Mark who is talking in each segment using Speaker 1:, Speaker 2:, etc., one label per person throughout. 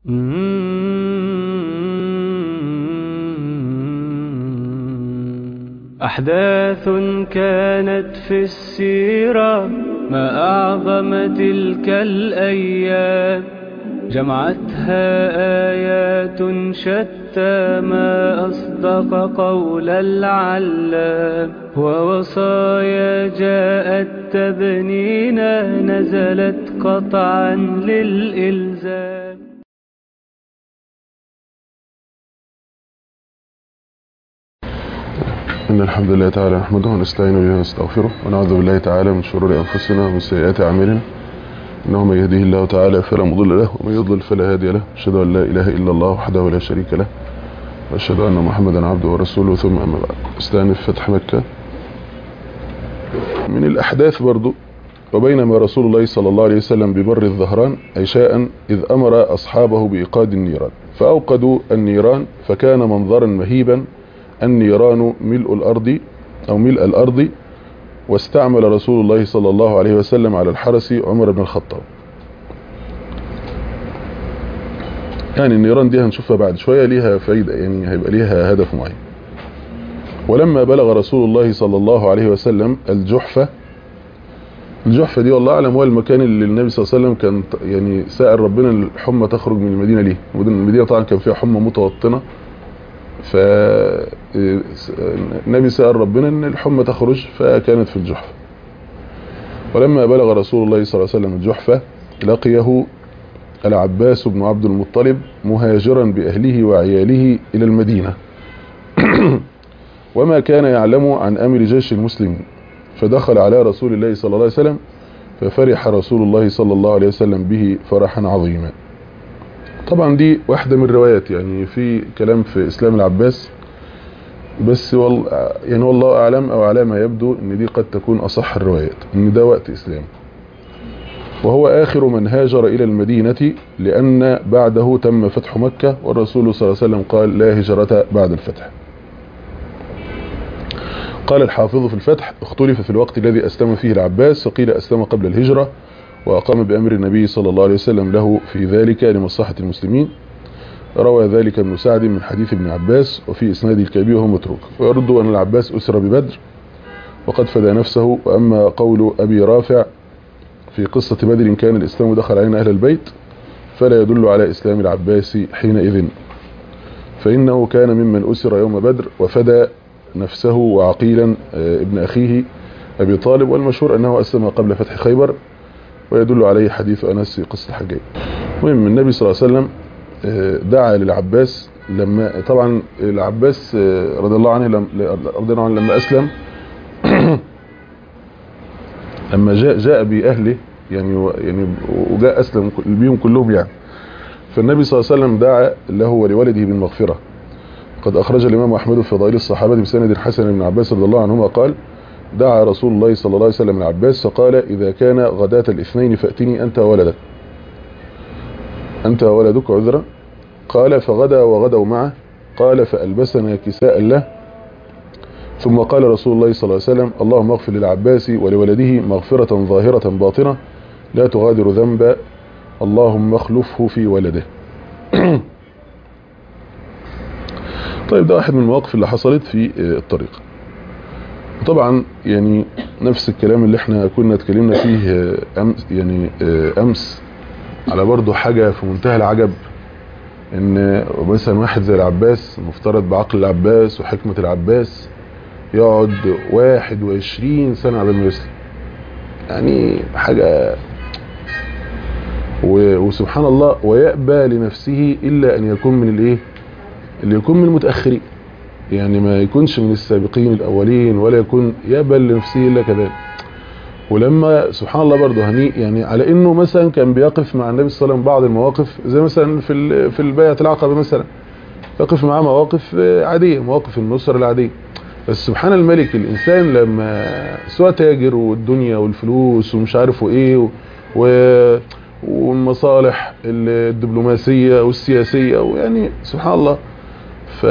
Speaker 1: أحداث كانت في السيرة ما أعظم تلك الأيام جمعتها آيات شتى ما أصدق قول العلام ووصايا جاءت تبنينا نزلت قطعا للإلزام
Speaker 2: إن الحمد لله تعالى نحمده ونستعين به ونستغفره ونعوذ بالله تعالى من شرور أنفسنا ومن سيئات أعمالنا إنه من يهديه الله تعالى فلا مضل له ومن يضلل فلا هادي له أشهد أن لا إله إلا الله وحده لا شريك له وأشهد أن محمدا عبده ورسوله ثم أما بعد استأنف فتح مكة من الأحداث برضو وبينما رسول الله صلى الله عليه وسلم ببر الظهران عشاء إذ أمر أصحابه بإيقاد النيران فأوقدوا النيران فكان منظرا مهيبا النيران ملء الأرض أو ملء الأرض واستعمل رسول الله صلى الله عليه وسلم على الحرس عمر بن الخطاب يعني النيران دي هنشوفها بعد شوية ليها فايدة يعني هيبقى ليها هدف معين ولما بلغ رسول الله صلى الله عليه وسلم الجحفة الجحفة دي والله أعلم هو المكان اللي النبي صلى الله عليه وسلم كان يعني سائل ربنا الحمى تخرج من المدينة ليه المدينة طبعا كان فيها حمى متوطنة فالنبي سأل ربنا ان الحمى تخرج فكانت في الجحفة ولما بلغ رسول الله صلى الله عليه وسلم الجحفة لقيه العباس بن عبد المطلب مهاجرا بأهله وعياله إلى المدينة وما كان يعلم عن أمر جيش المسلمين فدخل على رسول الله صلى الله عليه وسلم ففرح رسول الله صلى الله عليه وسلم به فرحا عظيما طبعا دي واحدة من الروايات يعني في كلام في اسلام العباس بس وال يعني والله اعلم او على ما يبدو ان دي قد تكون اصح الروايات ان ده وقت اسلام وهو اخر من هاجر الى المدينة لان بعده تم فتح مكة والرسول صلى الله عليه وسلم قال لا هجرة بعد الفتح قال الحافظ في الفتح اختلف في الوقت الذي اسلم فيه العباس وقيل اسلم قبل الهجرة وأقام بأمر النبي صلى الله عليه وسلم له في ذلك لمصلحة المسلمين روى ذلك ابن سعد من حديث ابن عباس وفي إسناد الكبير وهو متروك ويرد أن العباس أسر ببدر وقد فدى نفسه وأما قول أبي رافع في قصة بدر كان الإسلام دخل علينا أهل البيت فلا يدل على إسلام العباس حينئذ فإنه كان ممن أسر يوم بدر وفدى نفسه وعقيلا ابن أخيه أبي طالب والمشهور أنه أسلم قبل فتح خيبر ويدل عليه حديث أنس في قصة الحجاج المهم النبي صلى الله عليه وسلم دعا للعباس لما طبعا العباس رضي الله عنه لما رضي الله عنه لما أسلم لما جاء جاء بأهله يعني يعني وجاء أسلم بيهم كلهم يعني فالنبي صلى الله عليه وسلم دعا له ولولده بالمغفرة قد أخرج الإمام أحمد في فضائل الصحابة بسند حسن بن عباس رضي الله عنهما قال دعا رسول الله صلى الله عليه وسلم العباس فقال إذا كان غداة الاثنين فأتني أنت وولدك أنت وولدك عذرا قال فغدا وغدوا معه قال فألبسنا كساء له ثم قال رسول الله صلى الله عليه وسلم اللهم اغفر للعباس ولولده مغفرة ظاهرة باطنة لا تغادر ذنبا اللهم اخلفه في ولده طيب ده واحد من المواقف اللي حصلت في الطريق طبعا يعني نفس الكلام اللي احنا كنا اتكلمنا فيه أمس يعني امس على برضه حاجة في منتهى العجب ان مثلا واحد زي العباس مفترض بعقل العباس وحكمة العباس يقعد 21 سنة على ما يسلم يعني حاجة وسبحان الله ويأبى لنفسه الا ان يكون من الايه اللي يكون من المتأخرين يعني ما يكونش من السابقين الاولين ولا يكون يقبل لنفسه الا كذلك ولما سبحان الله برضه هني يعني على انه مثلا كان بيقف مع النبي صلى الله عليه وسلم بعض المواقف زي مثلا في في البيعه العقبه مثلا يقف معاه مواقف عاديه مواقف النصر العاديه بس سبحان الملك الانسان لما سواء تاجر والدنيا والفلوس ومش عارف وايه و والمصالح الدبلوماسيه والسياسيه ويعني سبحان الله ف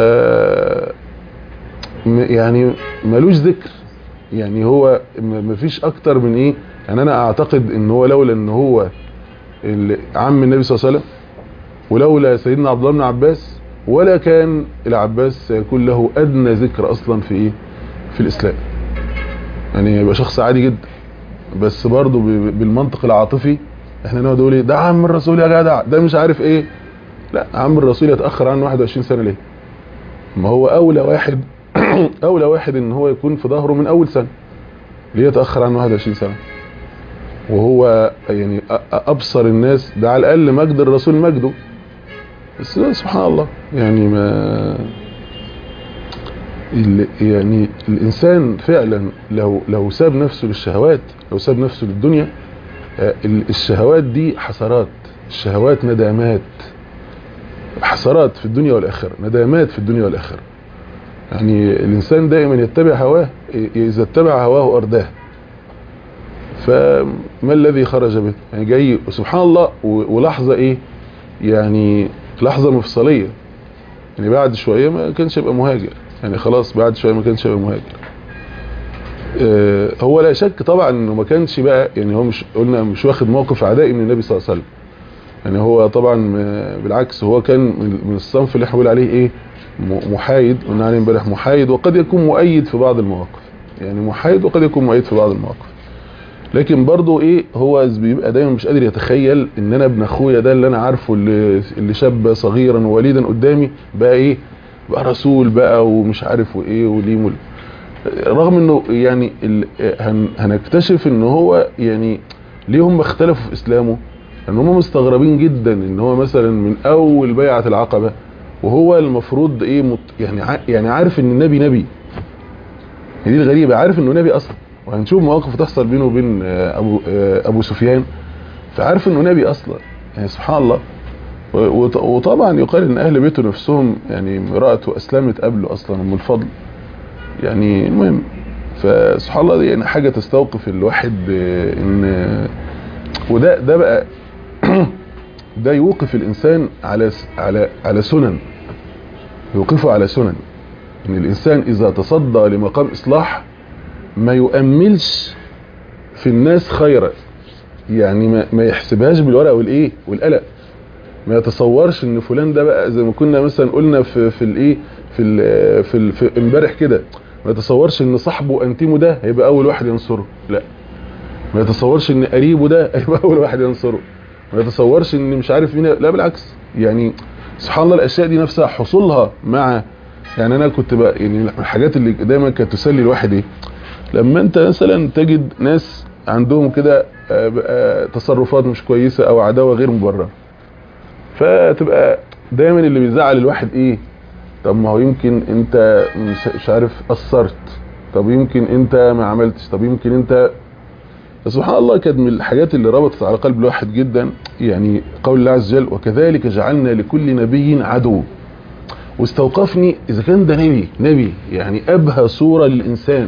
Speaker 2: يعني ملوش ذكر يعني هو مفيش اكتر من ايه يعني انا اعتقد ان هو لولا ان هو عم النبي صلى الله عليه وسلم ولولا سيدنا عبد الله بن عباس ولا كان العباس سيكون له ادنى ذكر اصلا في ايه في الاسلام يعني يبقى شخص عادي جدا بس برضه ب- بالمنطق العاطفي احنا نقعد نقول ايه ده عم الرسول يا جدع ده مش عارف ايه لا عم الرسول يتاخر عنه 21 سنه ليه ما هو اولى واحد اولى واحد ان هو يكون في ظهره من اول سنه ليه يتاخر عنه 21 سنه وهو يعني أ- أ- ابصر الناس ده على الاقل مجد الرسول مجده بس ده سبحان الله يعني ما ال- يعني الانسان فعلا لو لو ساب نفسه للشهوات لو ساب نفسه للدنيا آه، ال- الشهوات دي حسرات الشهوات ندامات حسرات في الدنيا والاخره ندامات في الدنيا والاخره يعني الانسان دائما يتبع هواه إ- اذا اتبع هواه ارداه فما الذي خرج به يعني جاي سبحان الله و- ولحظه ايه يعني لحظه مفصليه يعني بعد شويه ما كانش يبقى مهاجر يعني خلاص بعد شويه ما كانش يبقى مهاجر آه، هو لا شك طبعا انه ما كانش بقى يعني هو مش قلنا مش واخد موقف عدائي من النبي صلى الله عليه وسلم يعني هو طبعا آه، بالعكس هو كان من من الصنف اللي احنا بنقول عليه ايه م- محايد قلنا عليه امبارح محايد وقد يكون مؤيد في بعض المواقف يعني محايد وقد يكون مؤيد في بعض المواقف لكن برضه ايه هو بيبقى دايما مش قادر يتخيل ان انا ابن اخويا ده اللي انا عارفه اللي, اللي شاب صغيرا ووليدا قدامي بقى ايه بقى رسول بقى ومش عارف وايه وليه مل... رغم انه يعني ال... هن... هنكتشف ان هو يعني ليه هم اختلفوا في اسلامه ان هم مستغربين جدا ان هو مثلا من اول بيعة العقبة وهو المفروض ايه مت... يعني ع... يعني عارف ان النبي نبي هي دي الغريبة عارف انه نبي اصلا وهنشوف مواقف تحصل بينه وبين آه، ابو آه، ابو سفيان فعارف انه نبي اصلا يعني سبحان الله و- وط- وطبعا يقال ان اهل بيته نفسهم يعني امراته اسلمت قبله اصلا ام الفضل يعني المهم فسبحان الله دي يعني حاجه تستوقف الواحد آه، ان وده ده بقى ده يوقف الانسان على س- على على سنن يوقفه على سنن ان الانسان اذا تصدى لمقام اصلاح ما يؤملش في الناس خيرا يعني ما, ما يحسبهاش بالورقه والايه والقلق ما يتصورش ان فلان ده بقى زي ما كنا مثلا قلنا في في الايه في ال في, ال- في امبارح كده ما يتصورش ان صاحبه انتيمو ده هيبقى اول واحد ينصره لا ما يتصورش ان قريبه ده هيبقى اول واحد ينصره ما يتصورش ان مش عارف مين لا بالعكس يعني سبحان الله الاشياء دي نفسها حصولها مع يعني انا كنت بقى يعني من الحاجات اللي دايما كانت تسلي الواحد ايه لما انت مثلا تجد ناس عندهم كده آه، بقى تصرفات مش كويسه او عداوه غير مبرره فتبقى دايما اللي بيزعل الواحد ايه طب ما هو يمكن انت مش مش عارف قصرت طب يمكن انت ما عملتش طب يمكن انت سبحان الله كانت من الحاجات اللي ربطت على قلب الواحد جدا يعني قول الله عز وجل وكذلك جعلنا لكل نبي عدو واستوقفني اذا كان ده نبي نبي يعني ابهى صوره للانسان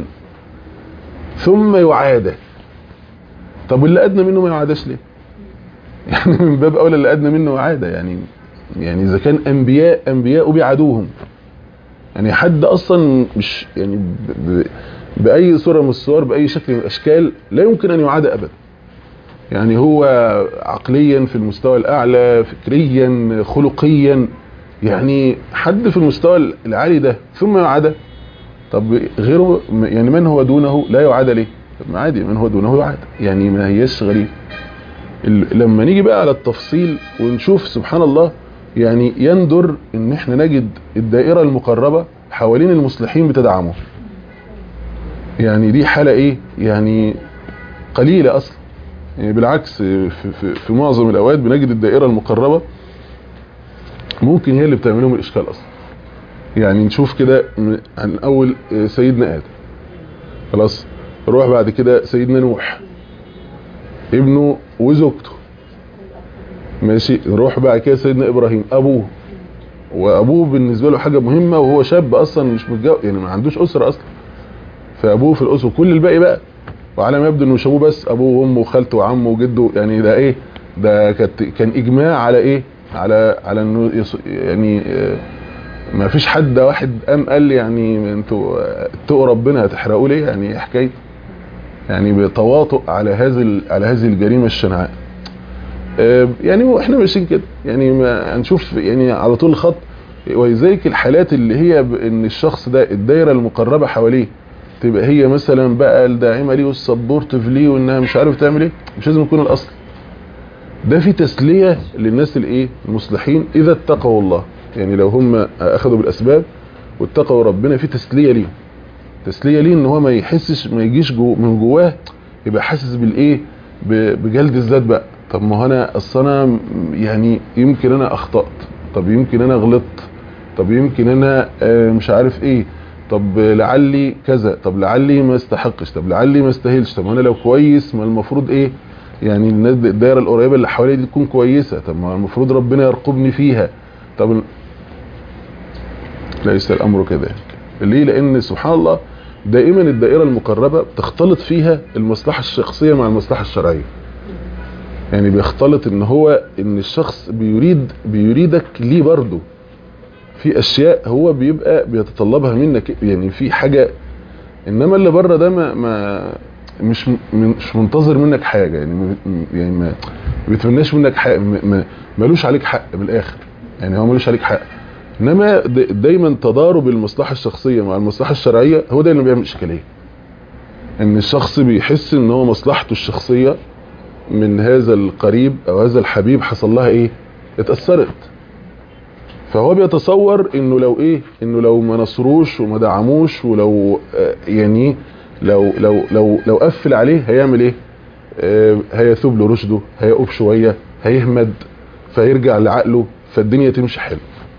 Speaker 2: ثم يعاده طب واللي ادنى منه ما يعادش ليه يعني من باب اولى اللي ادنى منه عاده يعني يعني اذا كان انبياء انبياء بيعادوهم يعني حد اصلا مش يعني ب ب باي صوره من الصور باي شكل من الاشكال لا يمكن ان يعاد ابدا يعني هو عقليا في المستوى الاعلى فكريا خلقيا يعني حد في المستوى العالي ده ثم يعاد طب غيره يعني من هو دونه لا يعاد ليه طب ما عادي من هو دونه يعاد يعني ما هيش غريب ال- لما نيجي بقى على التفصيل ونشوف سبحان الله يعني يندر ان احنا نجد الدائرة المقربة حوالين المصلحين بتدعمه يعني دي حالة ايه يعني قليلة اصلا يعني بالعكس في, في, في معظم الاوقات بنجد الدائرة المقربة ممكن هي اللي بتعملهم الاشكال اصلا يعني نشوف كده م- عن اول سيدنا ادم خلاص نروح بعد كده سيدنا نوح ابنه وزوجته ماشي نروح بقى كده سيدنا ابراهيم ابوه وابوه بالنسبه له حاجه مهمه وهو شاب اصلا مش متجوز يعني ما عندوش اسره اصلا فابوه في الاسره كل الباقي بقى وعلى ما يبدو انه مش ابوه بس ابوه وامه وخالته وعمه وجده يعني ده ايه ده كانت كان اجماع على ايه على على انه يص- يعني آه، ما فيش حد واحد قام قال لي يعني انتوا آه، اتقوا ربنا هتحرقوا ليه يعني ايه حكايه يعني بتواطؤ على هذه ال- على هذه الجريمه الشنعاء آه، يعني واحنا ماشيين كده يعني ما هنشوف يعني على طول الخط ولذلك الحالات اللي هي ب- ان الشخص ده الدايره المقربه حواليه تبقى هي مثلا بقى الداعمه ليه والسبورتيف ليه وانها مش عارف تعمل ايه مش لازم يكون الاصل ده في تسليه للناس الايه المصلحين اذا اتقوا الله يعني لو هم اخذوا بالاسباب واتقوا ربنا في تسليه ليهم تسليه ليه ان هو ما يحسش ما يجيش جو من جواه يبقى حاسس بالايه ب- بجلد الذات بقى طب ما هو انا اصل انا م- يعني يمكن انا اخطات طب يمكن انا غلطت طب يمكن انا آه، مش عارف ايه طب لعلي كذا طب لعلي ما استحقش طب لعلي ما استاهلش طب انا لو كويس ما المفروض ايه يعني الناس دي- الدايره القريبه اللي حواليا دي تكون كويسه طب ما المفروض ربنا يرقبني فيها طب ليس الامر كذلك ليه لان سبحان الله دائما الدائره المقربه بتختلط فيها المصلحه الشخصيه مع المصلحه الشرعيه يعني بيختلط ان هو ان الشخص بيريد بيريدك ليه برضه في اشياء هو بيبقى بيتطلبها منك يعني في حاجه انما اللي بره ده ما, ما مش م- مش منتظر منك حاجه يعني م- يعني ما ما بيتمناش منك حق م- ما- ملوش عليك حق بالاخر يعني هو ملوش عليك حق انما د- دايما تضارب المصلحه الشخصيه مع المصلحه الشرعيه هو ده اللي بيعمل اشكاليه ان الشخص بيحس ان هو مصلحته الشخصيه من هذا القريب او هذا الحبيب حصل لها ايه اتأثرت فهو بيتصور انه لو ايه انه لو ما نصروش وما دعموش ولو آه، يعني لو لو لو لو قفل عليه هيعمل ايه آه، هيثوب له رشده هيقف شويه هيهمد فيرجع لعقله فالدنيا تمشي حلو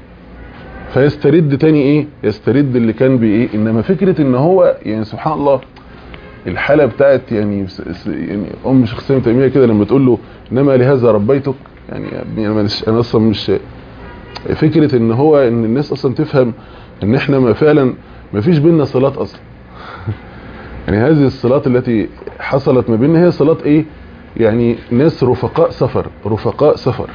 Speaker 2: فيسترد تاني ايه يسترد اللي كان بايه انما فكره ان هو يعني سبحان الله الحاله بتاعت يعني س- س- يعني ام شخصيه تيميه كده لما تقول له انما لهذا ربيتك يعني يا ابني انا مش انا اصلا مش فكره ان هو ان الناس اصلا تفهم ان احنا ما فعلا ما فيش بيننا صلات اصلا يعني هذه الصلات التي حصلت ما بيننا هي صلات ايه يعني ناس رفقاء سفر رفقاء سفر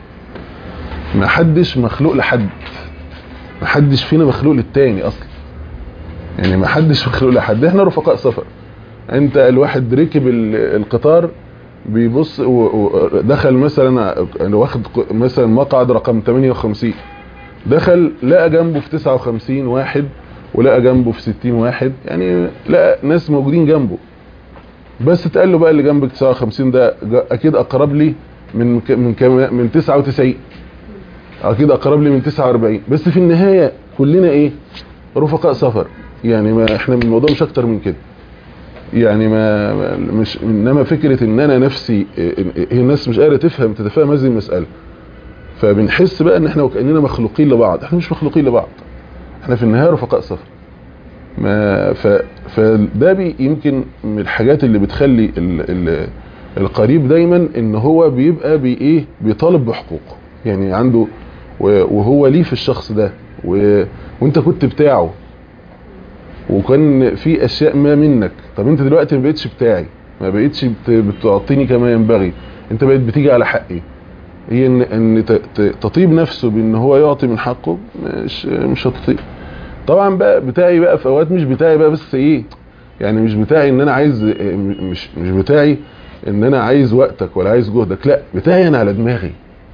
Speaker 2: ما حدش مخلوق لحد ما حدش فينا مخلوق للتاني اصلا يعني ما حدش مخلوق لحد احنا رفقاء سفر انت الواحد ركب ال- القطار بيبص و- ودخل مثلا أنا واخد ق- مثلا مقعد رقم 58 دخل لقى جنبه في 59 واحد ولقى جنبه في 60 واحد يعني لقى ناس موجودين جنبه بس اتقال له بقى اللي جنبك 59 ده جا- اكيد اقرب لي من ك- من كم من 99 اكيد اقرب لي من 49 بس في النهايه كلنا ايه رفقاء سفر يعني ما احنا من الموضوع مش اكتر من كده يعني ما ما- مش انما فكره ان انا نفسي إيه- هي الناس مش قادره تفهم تتفهم هذه المساله فبنحس بقى ان احنا وكاننا مخلوقين لبعض احنا مش مخلوقين لبعض احنا في النهايه رفقاء سفر ما ف فده بي يمكن من الحاجات اللي بتخلي ال ال القريب دايما ان هو بيبقى بي ايه بيطالب بحقوقه يعني عنده و- وهو ليه في الشخص ده و... وانت كنت بتاعه وكان في اشياء ما منك طب انت دلوقتي ما بقتش بتاعي ما بقتش بت- بتعطيني كما ينبغي انت بقيت بتيجي على حقي هي ان ان ت- ت- تطيب نفسه بان هو يعطي من حقه مش مش هتطيب طبعا بقى بتاعي بقى في اوقات مش بتاعي بقى بس ايه يعني مش بتاعي ان انا عايز مش مش بتاعي ان انا عايز وقتك ولا عايز جهدك لا بتاعي انا على دماغي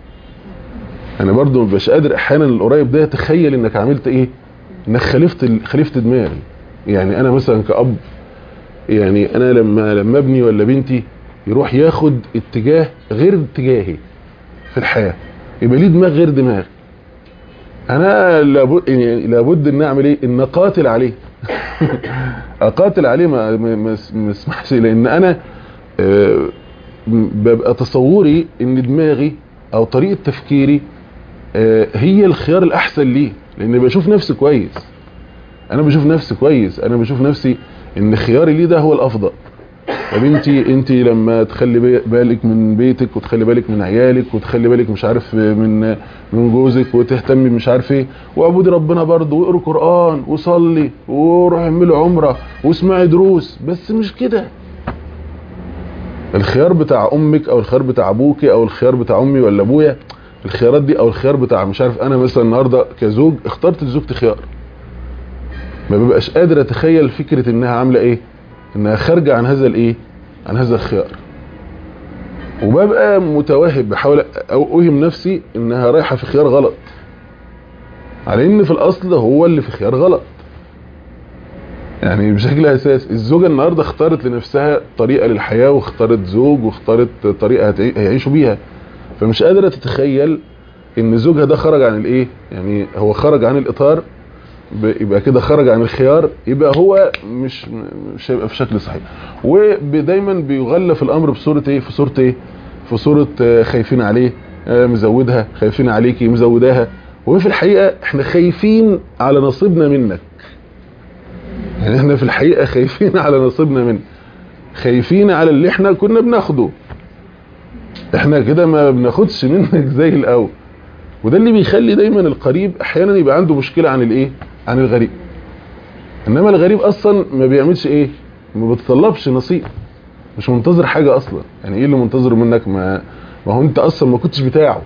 Speaker 2: انا برضو مبقاش قادر احيانا القريب ده يتخيل انك عملت ايه انك خالفت ال- خالفت دماغي يعني انا مثلا كأب يعني انا لما لما ابني ولا بنتي يروح ياخد اتجاه غير اتجاهي في الحياة يبقى ليه دماغ غير دماغي انا لابد يعني لابد ان اعمل ايه ان اقاتل عليه اقاتل عليه ما ما ما ما اسمحش لان انا آه، ببقى تصوري ان دماغي او طريقة تفكيري آه، هي الخيار الاحسن ليه لان بشوف نفسي كويس انا بشوف نفسي كويس انا بشوف نفسي ان خياري ليه ده هو الافضل طب انت انت لما تخلي بي- بالك من بيتك وتخلي بالك من عيالك وتخلي بالك مش عارف من من جوزك وتهتمي مش عارف ايه واعبدي ربنا برضه واقري قران وصلي وروحي اعملي عمره واسمعي دروس بس مش كده الخيار بتاع امك او الخيار بتاع ابوك او الخيار بتاع امي ولا ابويا الخيارات دي او الخيار بتاع مش عارف انا مثلا النهارده كزوج اخترت لزوجتي خيار ما ببقاش قادر اتخيل فكره انها عامله ايه انها خارجه عن هذا الايه عن هذا الخيار وببقى متوهب بحاول او اوهم نفسي انها رايحه في خيار غلط على ان في الاصل هو اللي في خيار غلط يعني بشكل اساس الزوجه النهارده اختارت لنفسها طريقه للحياه واختارت زوج واختارت طريقه هتعي- هيعيشوا بيها فمش قادره تتخيل ان زوجها ده خرج عن الايه يعني هو خرج عن الاطار ب- يبقى كده خرج عن الخيار يبقى هو مش مش هيبقى في شكل صحيح ودايما بيغلف الامر بصوره ايه في صوره ايه في صوره آه، خايفين عليه آه، مزودها خايفين عليكي مزوداها وفي الحقيقه احنا خايفين على نصيبنا منك يعني احنا في الحقيقه خايفين على نصيبنا منك خايفين على اللي احنا كنا بناخده احنا كده ما بناخدش منك زي الاول وده اللي بيخلي دايما القريب احيانا يبقى عنده مشكله عن الايه عن الغريب انما الغريب اصلا ما بيعملش ايه ما بتطلبش نصيب مش منتظر حاجه اصلا يعني ايه اللي منتظره منك ما ما هو انت اصلا ما كنتش بتاعه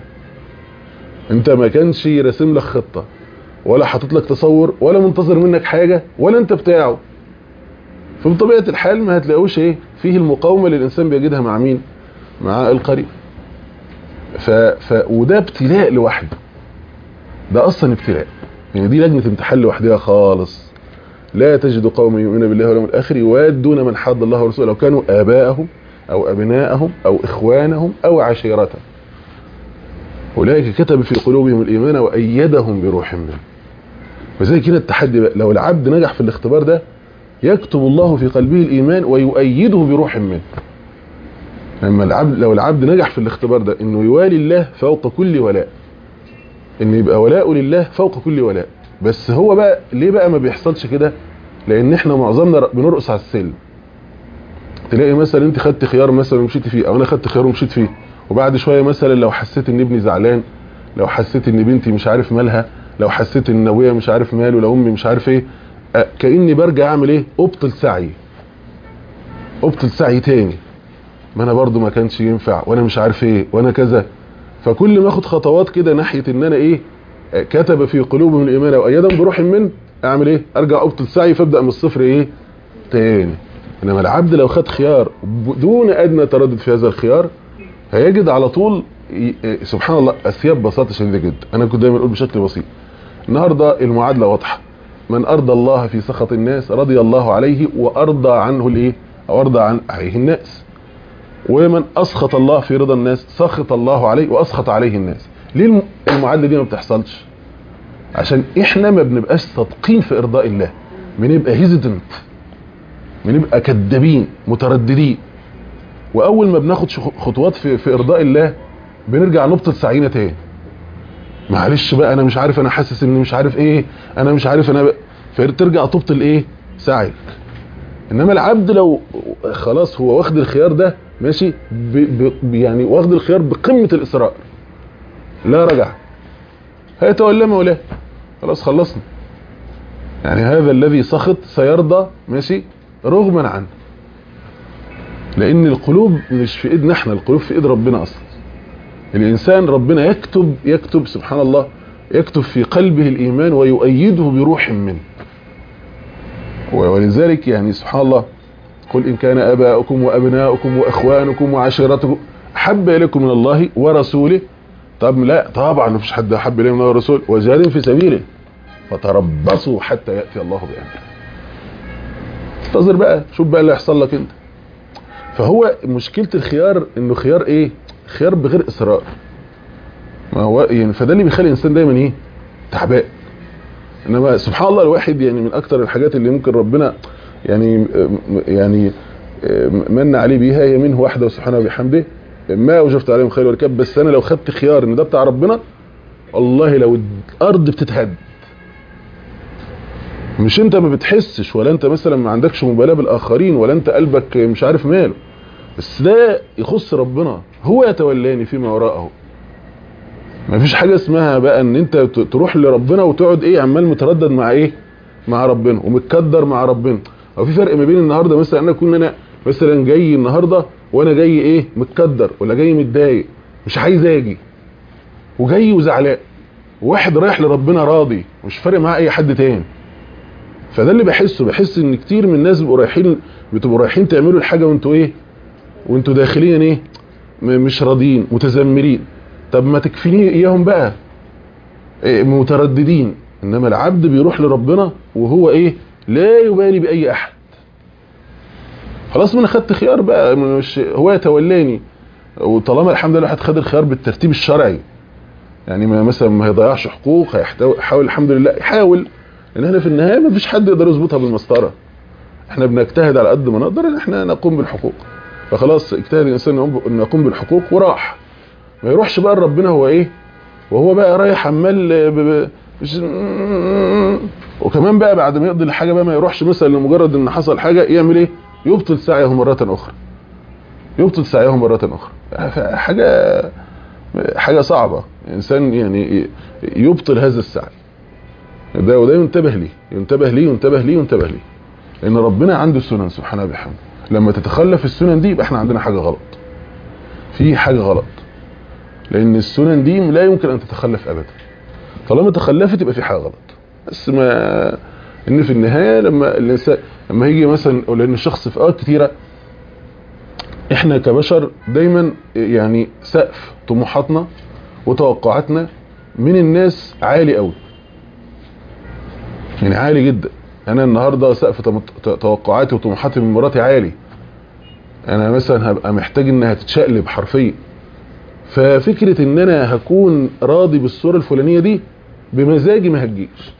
Speaker 2: انت ما كانش راسم لك خطه ولا حاطط لك تصور ولا منتظر منك حاجه ولا انت بتاعه فبطبيعه الحال ما هتلاقوش ايه فيه المقاومه اللي الانسان بيجدها مع مين مع القريب ف... ف... وده ابتلاء لوحده ده اصلا ابتلاء يعني دي لجنه امتحان لوحدها خالص لا تجد قوما يؤمنون بالله واليوم الاخر يوادون من حاد الله ورسوله لو كانوا اباءهم او ابناءهم او اخوانهم او عشيرتهم اولئك كتب في قلوبهم الايمان وايدهم بروح منه وزي كده التحدي بقى لو العبد نجح في الاختبار ده يكتب الله في قلبه الايمان ويؤيده بروح منه لما العبد لو العبد نجح في الاختبار ده انه يوالي الله فوق كل ولاء ان يبقى ولاءه لله فوق كل ولاء بس هو بقى ليه بقى ما بيحصلش كده لان احنا معظمنا بنرقص على السلم تلاقي مثلا انت خدت خيار مثلا ومشيت فيه او انا خدت خيار ومشيت فيه وبعد شويه مثلا لو حسيت ان ابني زعلان لو حسيت ان بنتي مش عارف مالها لو حسيت ان ابويا مش عارف ماله لو امي مش عارف ايه أه كاني برجع اعمل ايه ابطل سعي ابطل سعي تاني ما انا برضو ما كانش ينفع وانا مش عارف ايه وانا كذا فكل ما اخد خطوات كده ناحيه ان انا ايه آه، كتب في قلوبهم الايمان وايدهم بروح من اعمل ايه ارجع ابطل سعي فابدا من الصفر ايه تاني انما العبد لو خد خيار دون ادنى تردد في هذا الخيار هيجد على طول ي- آه، سبحان الله اسياب بساطه شديده جدا انا كنت دايما اقول بشكل بسيط النهارده المعادله واضحه من ارضى الله في سخط الناس رضي الله عليه وارضى عنه الايه او ارضى عن عليه الناس ومن اسخط الله في رضا الناس سخط الله عليه واسخط عليه الناس ليه الم- المعادله دي ما بتحصلش عشان احنا ما بنبقاش صادقين في ارضاء الله بنبقى هيزيدنت بنبقى كدابين مترددين واول ما بناخد شخ- خطوات في, في ارضاء الله بنرجع نبطل سعينا تاني معلش بقى انا مش عارف انا حاسس اني مش عارف ايه انا مش عارف انا ب... فترجع تبطل ايه سعيك انما العبد لو خلاص هو واخد الخيار ده ماشي ب... ب... يعني واخد الخيار بقمه الاصرار لا رجع هيتولى مولاه خلاص خلصنا يعني هذا الذي سخط سيرضى ماشي رغما عنه لان القلوب مش في ايدنا احنا القلوب في ايد ربنا اصلا الانسان ربنا يكتب يكتب سبحان الله يكتب في قلبه الايمان ويؤيده بروح منه ولذلك يعني سبحان الله قل إن كان أباؤكم وأبناؤكم وأخوانكم وعشيرتكم أحب إليكم من الله ورسوله طب لا طبعا مفيش حد أحب إليه من الله ورسوله وجاهد في سبيله فتربصوا حتى يأتي الله بأمره انتظر بقى شوف بقى اللي هيحصل لك انت فهو مشكلة الخيار انه خيار ايه خيار بغير اصرار ما هو يعني فده اللي بيخلي الانسان دايما ايه تعبان انما سبحان الله الواحد يعني من اكتر الحاجات اللي ممكن ربنا يعني يعني من عليه بيها هي منه وحده سبحانه وبحمده ما اوجبت عليهم خير والكب بس انا لو خدت خيار ان ده بتاع ربنا والله لو الارض بتتهد مش انت ما بتحسش ولا انت مثلا ما عندكش مبالاه بالاخرين ولا انت قلبك مش عارف ماله بس ده يخص ربنا هو يتولاني فيما وراءه ما فيش حاجه اسمها بقى ان انت تروح لربنا وتقعد ايه عمال متردد مع ايه مع ربنا ومتكدر مع ربنا او في فرق ما بين النهارده مثلا انا اكون انا مثلا جاي النهارده وانا جاي ايه متكدر ولا جاي متضايق مش عايز اجي وجاي وزعلان وواحد رايح لربنا راضي مش فارق معاه اي حد تاني فده اللي بحسه بحس ان كتير من الناس بيبقوا رايحين بتبقوا رايحين تعملوا الحاجه وانتوا ايه وانتوا داخليا ايه م- مش راضيين متذمرين طب ما تكفيني اياهم بقى إيه، مترددين انما العبد بيروح لربنا وهو ايه لا يبالي باي احد خلاص ما انا خدت خيار بقى مش هو يتولاني وطالما الحمد لله الواحد خد الخيار بالترتيب الشرعي يعني ما مثلا ما هيضيعش حقوق هيحتوي يحاول الحمد لله يحاول لان احنا في النهايه ما فيش حد يقدر يظبطها بالمسطره احنا بنجتهد على قد ما نقدر ان احنا نقوم بالحقوق فخلاص اجتهد الانسان ان يقوم بالحقوق وراح ما يروحش بقى لربنا هو ايه وهو بقى رايح عمال ب- ب- مش- وكمان بقى بعد ما يقضي الحاجه بقى ما يروحش مثلا لمجرد ان حصل حاجه يعمل ايه يبطل سعيه مره اخرى يبطل سعيه مره اخرى حاجه حاجه صعبه الانسان يعني يبطل هذا السعي ده وده ينتبه ليه ينتبه ليه ينتبه ليه ينتبه ليه لان ربنا عنده سنن سبحانه وبحمده لما تتخلف السنن دي يبقى احنا عندنا حاجه غلط في حاجه غلط لان السنن دي لا يمكن ان تتخلف ابدا طالما تخلفت يبقى في حاجه غلط بس ما ان في النهايه لما الانسان لما يجي مثلا لان الشخص في اوقات كتيره احنا كبشر دايما يعني سقف طموحاتنا وتوقعاتنا من الناس عالي قوي يعني عالي جدا انا النهارده سقف تمت- توقعاتي وطموحاتي من مراتي عالي انا مثلا هبقى محتاج انها تتشقلب حرفيا ففكره ان انا هكون راضي بالصوره الفلانيه دي بمزاجي ما هتجيش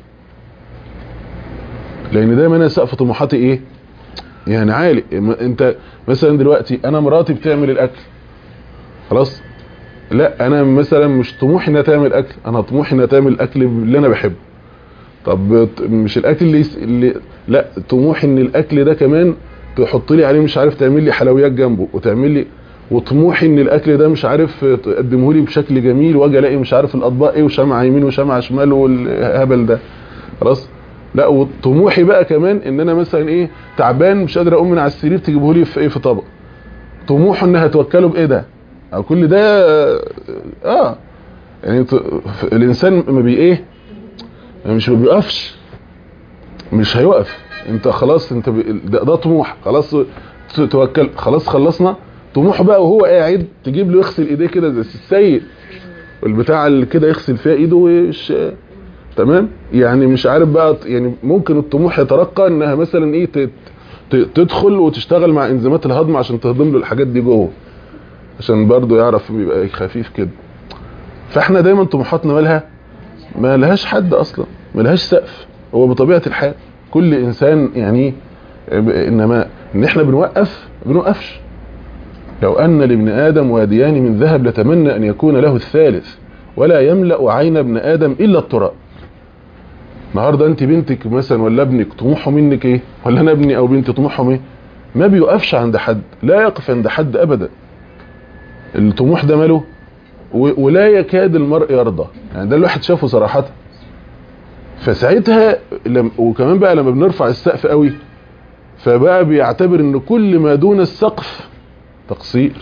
Speaker 2: لان دايما انا سقف طموحاتي ايه يعني عالي م- انت مثلا دلوقتي انا مراتي بتعمل الاكل خلاص لا انا مثلا مش طموحي انها تعمل اكل انا طموحي انها تعمل الاكل اللي انا بحبه طب ت- مش الاكل اللي, يس... اللي لا طموحي ان الاكل ده كمان تحط لي عليه مش عارف تعمل لي حلويات جنبه وتعمل لي وطموحي ان الاكل ده مش عارف تقدمه لي بشكل جميل واجي الاقي مش عارف الاطباق ايه وشمعة يمين وشمعة شمال والهبل ده خلاص لا وطموحي بقى كمان ان انا مثلا ايه تعبان مش قادر اقوم من على السرير تجيبه لي في ايه في طبق طموحه انها توكله بايه ده او كل ده اه يعني ت- الانسان ما بي ايه مش ما بيقفش مش هيوقف انت خلاص انت ب... ده, ده طموح خلاص ت- توكل خلاص خلصنا طموحه بقى وهو قاعد تجيب له يغسل ايديه كده زي السيد والبتاع اللي كده يغسل فيها ايده وش تمام يعني مش عارف بقى يعني ممكن الطموح يترقى انها مثلا ايه ت- ت- تدخل وتشتغل مع انزيمات الهضم عشان تهضم له الحاجات دي جوه عشان برضه يعرف يبقى خفيف كده فاحنا دايما طموحاتنا مالها ما لهاش حد اصلا ما لهاش سقف هو بطبيعه الحال كل انسان يعني انما ان احنا بنوقف بنوقفش لو ان لابن ادم واديان من ذهب لتمنى ان يكون له الثالث ولا يملا عين ابن ادم الا التراب النهارده انت بنتك مثلا ولا ابنك طموحه منك ايه ولا انا ابني او بنتي طموحهم ايه ما بيوقفش عند حد لا يقف عند حد ابدا الطموح ده ماله و- ولا يكاد المرء يرضى يعني ده الواحد شافه صراحة فساعتها لم وكمان بقى لما بنرفع السقف قوي فبقى بيعتبر ان كل ما دون السقف تقصير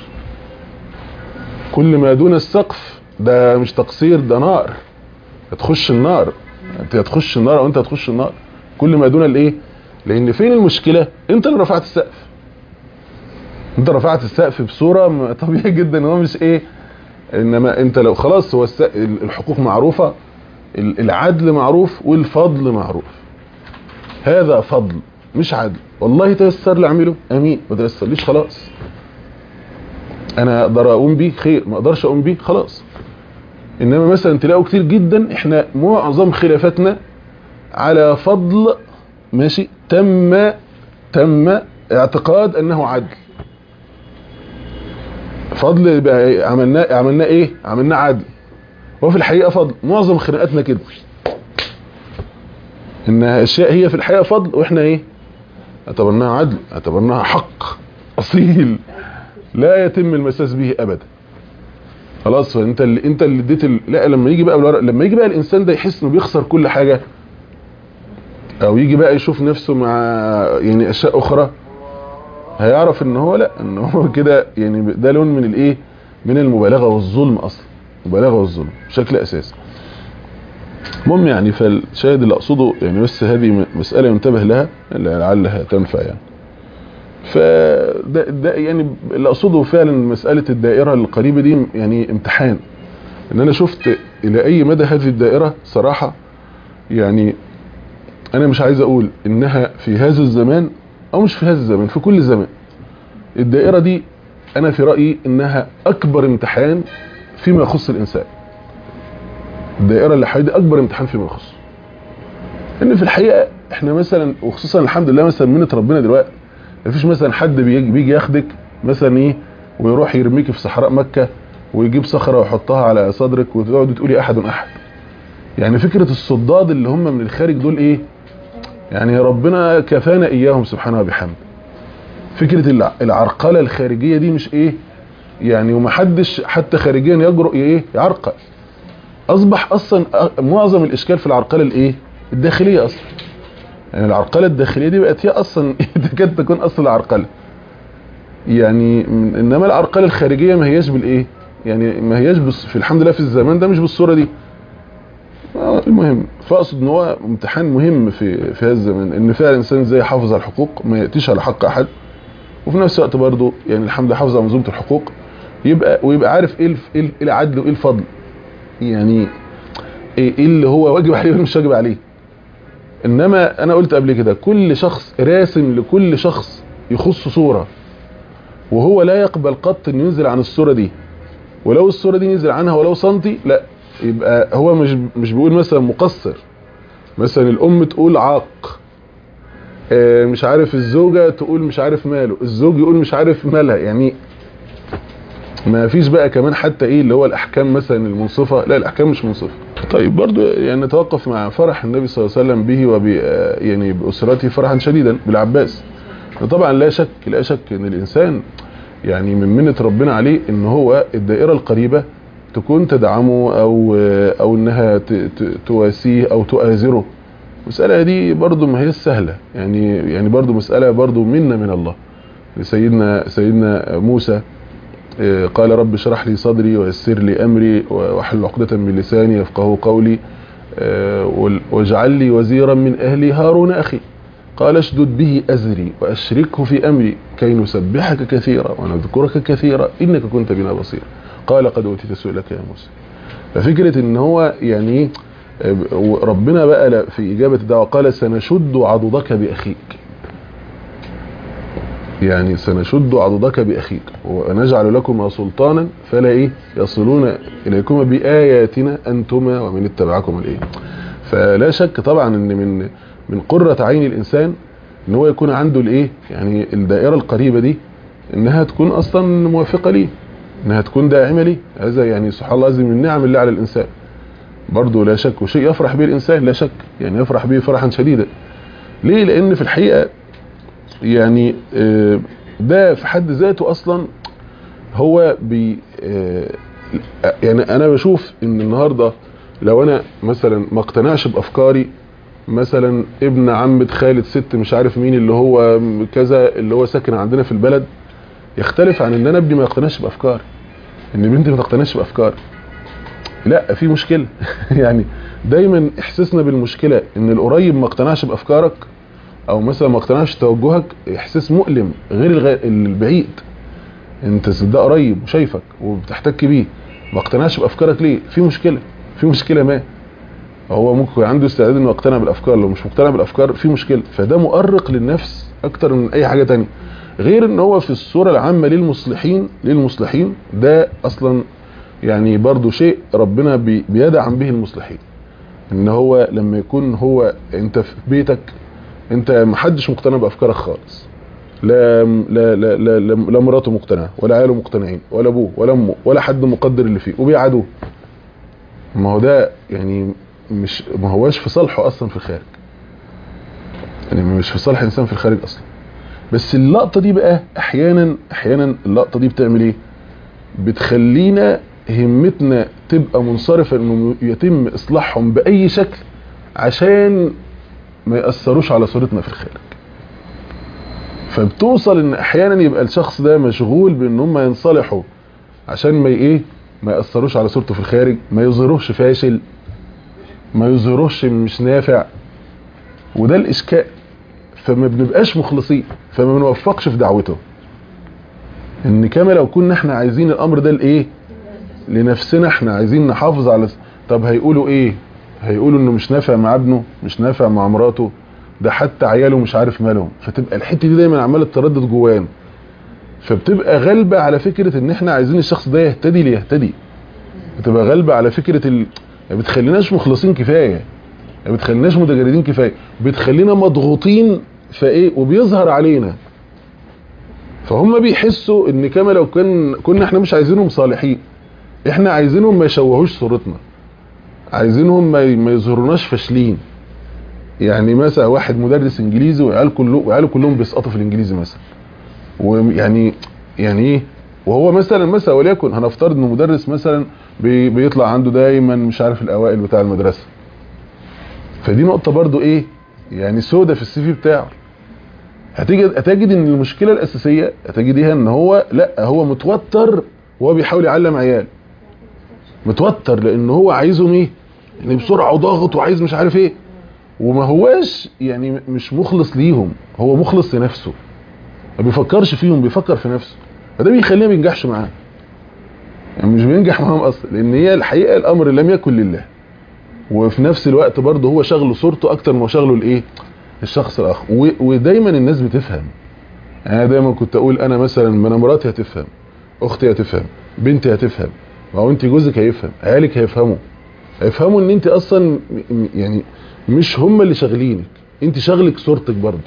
Speaker 2: كل ما دون السقف ده مش تقصير ده نار هتخش النار انت هتخش النار او انت هتخش النار كل ما دون الايه لان فين المشكلة انت اللي رفعت السقف انت رفعت السقف بصورة م- طبيعي جدا ان هو مش ايه انما انت لو خلاص هو الس- الحقوق معروفة ال- العدل معروف والفضل معروف هذا فضل مش عدل والله تيسر لي اعمله امين ما تيسرليش خلاص انا اقدر اقوم بيه خير ما اقدرش اقوم بيه خلاص انما مثلا تلاقوا كتير جدا احنا معظم خلافاتنا على فضل ماشي تم تم اعتقاد انه عدل فضل بقى إيه؟ عملناه عملناه ايه عملناه عدل وفي الحقيقه فضل معظم خناقاتنا كده ان اشياء هي في الحقيقه فضل واحنا ايه اعتبرناها عدل اعتبرناها حق اصيل لا يتم المساس به ابدا خلاص فانت اللي انت اللي اديت ال... لا لما يجي بقى بالورق لما يجي بقى الانسان ده يحس انه بيخسر كل حاجه او يجي بقى يشوف نفسه مع يعني اشياء اخرى هيعرف ان هو لا ان هو كده يعني ده لون من الايه من المبالغه والظلم اصلا المبالغه والظلم بشكل اساسي المهم يعني فالشاهد اللي اقصده يعني بس هذه م- مساله ينتبه لها لعلها تنفع يعني فده ده يعني اللي اقصده فعلا مساله الدائره القريبه دي يعني امتحان ان انا شفت الى اي مدى هذه الدائره صراحه يعني انا مش عايز اقول انها في هذا الزمان او مش في هذا الزمان في كل زمان الدائره دي انا في رايي انها اكبر امتحان فيما يخص الانسان الدائره اللي حوالي اكبر امتحان فيما يخص ان في الحقيقه احنا مثلا وخصوصا الحمد لله مثلا منة ربنا دلوقتي مفيش مثلا حد بيجي, بيجي ياخدك مثلا ايه ويروح يرميك في صحراء مكة ويجيب صخرة ويحطها على صدرك وتقعد تقولي احد احد يعني فكرة الصداد اللي هم من الخارج دول ايه يعني ربنا كفانا اياهم سبحانه وبحمده فكرة العرقلة الخارجية دي مش ايه يعني ومحدش حتى خارجيا يجرؤ ايه يعرقل اصبح اصلا معظم الاشكال في العرقلة الايه الداخلية اصلا يعني العرقلة الداخلية دي بقت هي اصلا تكاد تكون اصل العرقلة يعني انما العرقلة الخارجية ما هياش بالايه يعني ما هياش بس في الحمد لله في الزمان ده مش بالصورة دي المهم فاقصد ان هو امتحان مهم في في هذا الزمان ان فعلا الانسان ازاي يحافظ على الحقوق ما ياتيش على حق احد وفي نفس الوقت برضه يعني الحمد لله حافظ على منظومه الحقوق يبقى ويبقى عارف ايه ايه العدل وايه الفضل يعني ايه اللي هو واجب عليه ومش واجب عليه انما انا قلت قبل كده كل شخص راسم لكل شخص يخص صورة وهو لا يقبل قط ان ينزل عن الصورة دي ولو الصورة دي نزل عنها ولو سنتي لا يبقى هو مش مش بيقول مثلا مقصر مثلا الام تقول عاق مش عارف الزوجة تقول مش عارف ماله الزوج يقول مش عارف مالها يعني ما فيش بقى كمان حتى ايه اللي هو الاحكام مثلا المنصفة لا الاحكام مش منصفة طيب برضو يعني نتوقف مع فرح النبي صلى الله عليه وسلم به وب يعني باسرته فرحا شديدا بالعباس طبعا لا شك لا شك ان الانسان يعني من منة ربنا عليه ان هو الدائرة القريبة تكون تدعمه او او انها تواسيه او تؤازره المسألة دي برضو ما هي سهلة يعني يعني برضو مسألة برضو منا من الله سيدنا سيدنا موسى قال رب اشرح لي صدري ويسر لي امري واحلل عقدة من لساني يفقهوا قولي واجعل لي وزيرا من اهلي هارون اخي قال اشدد به ازري واشركه في امري كي نسبحك كثيرا ونذكرك كثيرا انك كنت بنا بصيرا قال قد اوتيت سؤلك يا موسى ففكرة ان هو يعني ربنا بقى في اجابة الدعوة قال سنشد عضدك باخيك يعني سنشد عضدك باخيك ونجعل لكما سلطانا فلا ايه يصلون اليكما باياتنا انتما ومن اتبعكم الايه فلا شك طبعا ان من من قرة عين الانسان ان هو يكون عنده الايه يعني الدائرة القريبة دي انها تكون اصلا موافقة ليه انها تكون داعمة ليه هذا يعني سبحان الله عز من النعم اللي على الانسان برضه لا شك وشيء يفرح به الانسان لا شك يعني يفرح به فرحا شديدا ليه لان في الحقيقة يعني ده في حد ذاته اصلا هو بي يعني انا بشوف ان النهاردة لو انا مثلا ما اقتنعش بافكاري مثلا ابن عمة خالد ست مش عارف مين اللي هو كذا اللي هو ساكن عندنا في البلد يختلف عن ان انا ابني ما يقتنعش بافكاري ان بنتي ما تقتنعش بافكاري لا في مشكلة يعني دايما احساسنا بالمشكلة ان القريب ما اقتنعش بافكارك او مثلا ما اقتنعش توجهك احساس مؤلم غير الغ... البعيد انت ده قريب وشايفك وبتحتك بيه ما اقتنعش بافكارك ليه في مشكلة في مشكلة ما هو ممكن عنده استعداد انه يقتنع بالافكار لو مش مقتنع بالافكار في مشكلة فده مؤرق للنفس اكتر من اي حاجة تانية غير ان هو في الصورة العامة للمصلحين للمصلحين ده اصلا يعني برضو شيء ربنا بي بيدعم به المصلحين ان هو لما يكون هو انت في بيتك انت محدش مقتنع بافكارك خالص لا لا لا لا, لا, لا مراته مقتنعه ولا عياله مقتنعين ولا ابوه ولا امه ولا حد مقدر اللي فيه وبيعادوه ما هو ده يعني مش ما هواش في صالحه اصلا في الخارج يعني مش في صالح انسان في الخارج اصلا بس اللقطه دي بقى احيانا احيانا اللقطه دي بتعمل ايه بتخلينا همتنا تبقى منصرفه انه يتم اصلاحهم باي شكل عشان ما يأثروش على صورتنا في الخارج فبتوصل ان احيانا يبقى الشخص ده مشغول بان هم ينصلحوا عشان ما ايه ما يأثروش على صورته في الخارج ما يظهروش فاشل ما يظهروش مش نافع وده الاشكال فما بنبقاش مخلصين فما بنوفقش في دعوته ان كما لو كنا احنا عايزين الامر ده لايه لنفسنا احنا عايزين نحافظ على طب هيقولوا ايه هيقولوا انه مش نافع مع ابنه مش نافع مع مراته ده حتى عياله مش عارف مالهم فتبقى الحته دي دايما عماله تردد جوانا فبتبقى غالبه على فكره ان احنا عايزين الشخص ده يهتدي ليهتدي بتبقى غالبه على فكره ال... ما بتخليناش مخلصين كفايه ما بتخليناش متجردين كفايه بتخلينا مضغوطين فايه وبيظهر علينا فهم بيحسوا ان كما لو كان كنا احنا مش عايزينهم صالحين احنا عايزينهم ما يشوهوش صورتنا عايزينهم ما ما يظهروناش فاشلين يعني مثلا واحد مدرس انجليزي وعيال كله وعياله كلهم بيسقطوا في الانجليزي مثلا ويعني يعني ايه وهو مثلا مثلا وليكن هنفترض انه مدرس مثلا بي بيطلع عنده دايما مش عارف الاوائل بتاع المدرسه فدي نقطه برضو ايه يعني سودة في السي في بتاعه هتجد هتجد ان المشكله الاساسيه هتجديها ان هو لا هو متوتر وهو بيحاول يعلم عيال متوتر لان هو عايزهم ايه يعني بسرعه وضاغط وعايز مش عارف ايه وما هواش يعني مش مخلص ليهم هو مخلص لنفسه ما بيفكرش فيهم بيفكر في نفسه فده بيخليه ما بينجحش معاه يعني مش بينجح معاهم اصلا لان هي الحقيقه الامر لم يكن لله وفي نفس الوقت برضه هو شغله صورته اكتر ما هو شغله الايه الشخص الاخر ودايما الناس بتفهم يعني انا دايما كنت اقول انا مثلا ما انا مراتي هتفهم اختي هتفهم بنتي هتفهم ما هو انت جوزك هيفهم عيالك هيفهموا هيفهموا ان انت اصلا يعني مش هم اللي شاغلينك انت شغلك صورتك برضه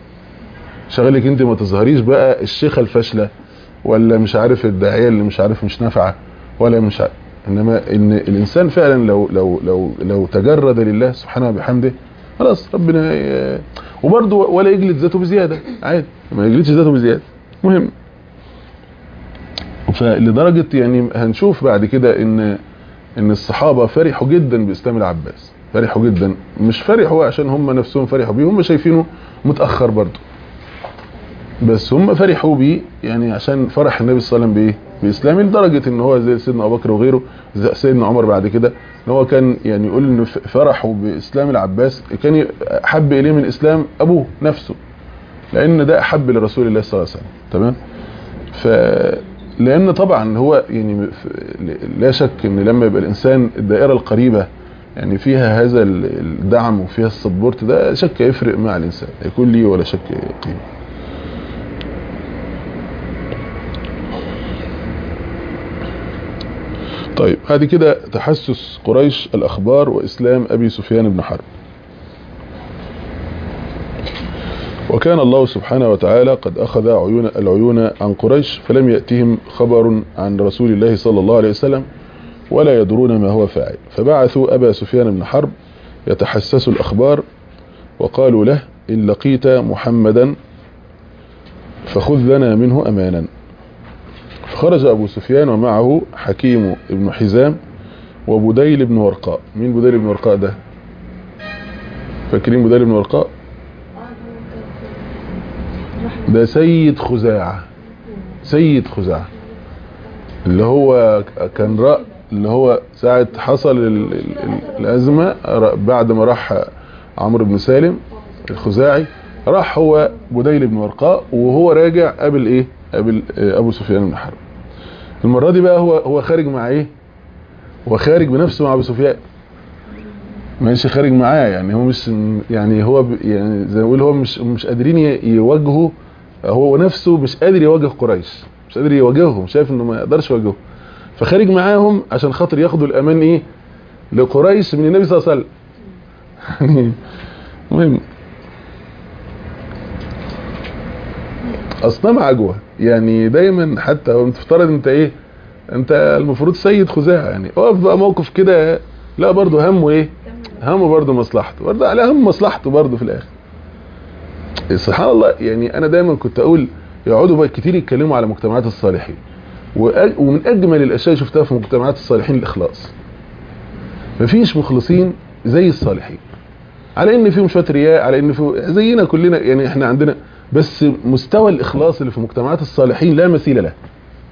Speaker 2: شغلك انت ما تظهريش بقى الشيخه الفاشله ولا مش عارف الداعيه اللي مش عارف مش نافعه ولا مش عارف انما ان الانسان فعلا لو لو لو لو تجرد لله سبحانه وبحمده خلاص ربنا ي... وبرضه ولا يجلد ذاته بزياده عادي ما يجلدش ذاته بزياده مهم فلدرجه يعني هنشوف بعد كده ان ان الصحابه فرحوا جدا باسلام العباس فرحوا جدا مش فرحوا عشان هم نفسهم فرحوا بيه هم شايفينه متاخر برضه بس هم فرحوا بيه يعني عشان فرح النبي صلى الله عليه وسلم بايه باسلامه لدرجه ان هو زي سيدنا ابو بكر وغيره زي سيدنا عمر بعد كده ان هو كان يعني يقول ان فرحوا باسلام العباس كان حب اليه من اسلام ابوه نفسه لان ده احب لرسول الله صلى الله عليه وسلم تمام ف لان طبعا هو يعني لا شك ان لما يبقى الانسان الدائره القريبه يعني فيها هذا الدعم وفيها السبورت ده شك يفرق مع الانسان يكون ليه ولا شك قيمه طيب هذه كده تحسس قريش الأخبار وإسلام أبي سفيان بن حرب وكان الله سبحانه وتعالى قد أخذ عيون العيون عن قريش فلم يأتهم خبر عن رسول الله صلى الله عليه وسلم ولا يدرون ما هو فاعل فبعثوا أبا سفيان بن حرب يتحسس الأخبار وقالوا له إن لقيت محمدا فخذ لنا منه أمانا فخرج أبو سفيان ومعه حكيم بن حزام وبديل بن ورقاء مين بديل بن ورقاء ده فاكرين بديل بن ورقاء ده سيد خزاعة سيد خزاعة اللي هو كان رأ اللي هو ساعة حصل ال ال الأزمة بعد ما راح عمرو بن سالم الخزاعي راح هو بديل بن ورقاء وهو راجع قابل ايه قابل ابو سفيان بن حرب المرة دي بقى هو هو خارج مع ايه هو خارج بنفسه مع ابو سفيان ماشي خارج معاه يعني هو مش يعني هو يعني زي ما بقول هو مش مش قادرين يواجهوا هو نفسه مش قادر يواجه قريش مش قادر يواجههم شايف انه ما يقدرش يواجههم فخارج معاهم عشان خاطر ياخدوا الامان ايه لقريش من النبي صلى الله عليه وسلم يعني المهم اصنام عجوه يعني دايما حتى هو مفترض انت ايه انت المفروض سيد خزاعه يعني اقف بقى موقف كده لا برضه همه ايه همه برضه مصلحته برضه على هم مصلحته برضه في الاخر سبحان الله يعني انا دايما كنت اقول يقعدوا بقى كتير يتكلموا على مجتمعات الصالحين ومن اجمل الاشياء شفتها في مجتمعات الصالحين الاخلاص مفيش مخلصين زي الصالحين على ان فيهم شويه رياء على ان في زينا كلنا يعني احنا عندنا بس مستوى الاخلاص اللي في مجتمعات الصالحين لا مثيل له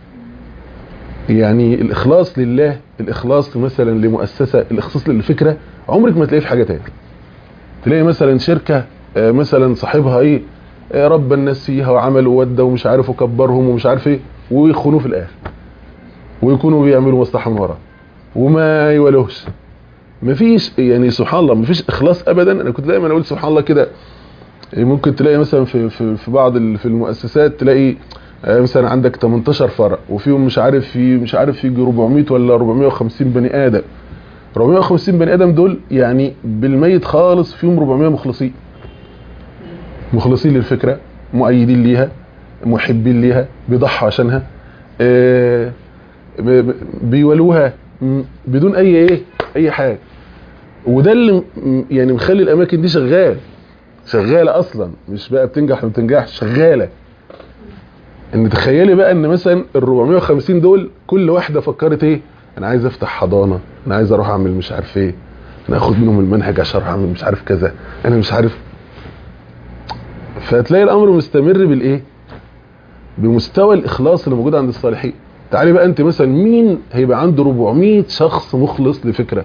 Speaker 2: يعني الاخلاص لله الاخلاص مثلا لمؤسسه الاخلاص للفكره عمرك ما تلاقيه في حاجه تاني تلاقي مثلا شركه آه، مثلا صاحبها ايه آه، ربى الناس فيها وعمل وودى ومش عارف وكبرهم ومش عارف ايه ويخونوه في الاخر ويكونوا بيعملوا مصلحه من وراه وما يولوش مفيش يعني سبحان الله مفيش اخلاص ابدا انا كنت دايما اقول سبحان الله كده ممكن تلاقي مثلا في في في بعض ال- في المؤسسات تلاقي آه، مثلا عندك 18 فرع وفيهم مش عارف في مش عارف في 400 ولا 450 بني ادم 450 بني ادم دول يعني بالميت خالص فيهم 400 مخلصين مخلصين للفكره مؤيدين ليها محبين ليها بيضحوا عشانها آه، ب- ب- بيولوها م- بدون اي ايه اي حاجه وده اللي م- يعني مخلي الاماكن دي شغال شغاله اصلا مش بقى بتنجح وما بتنجحش شغاله ان تخيلي بقى ان مثلا ال 450 دول كل واحده فكرت ايه انا عايز افتح حضانه انا عايز اروح اعمل مش عارف ايه انا اخد منهم المنهج عشان اروح اعمل مش عارف كذا انا مش عارف فتلاقي الامر مستمر بالايه بمستوى الاخلاص اللي موجود عند الصالحين تعالي بقى انت مثلا مين هيبقى عنده 400 شخص مخلص لفكره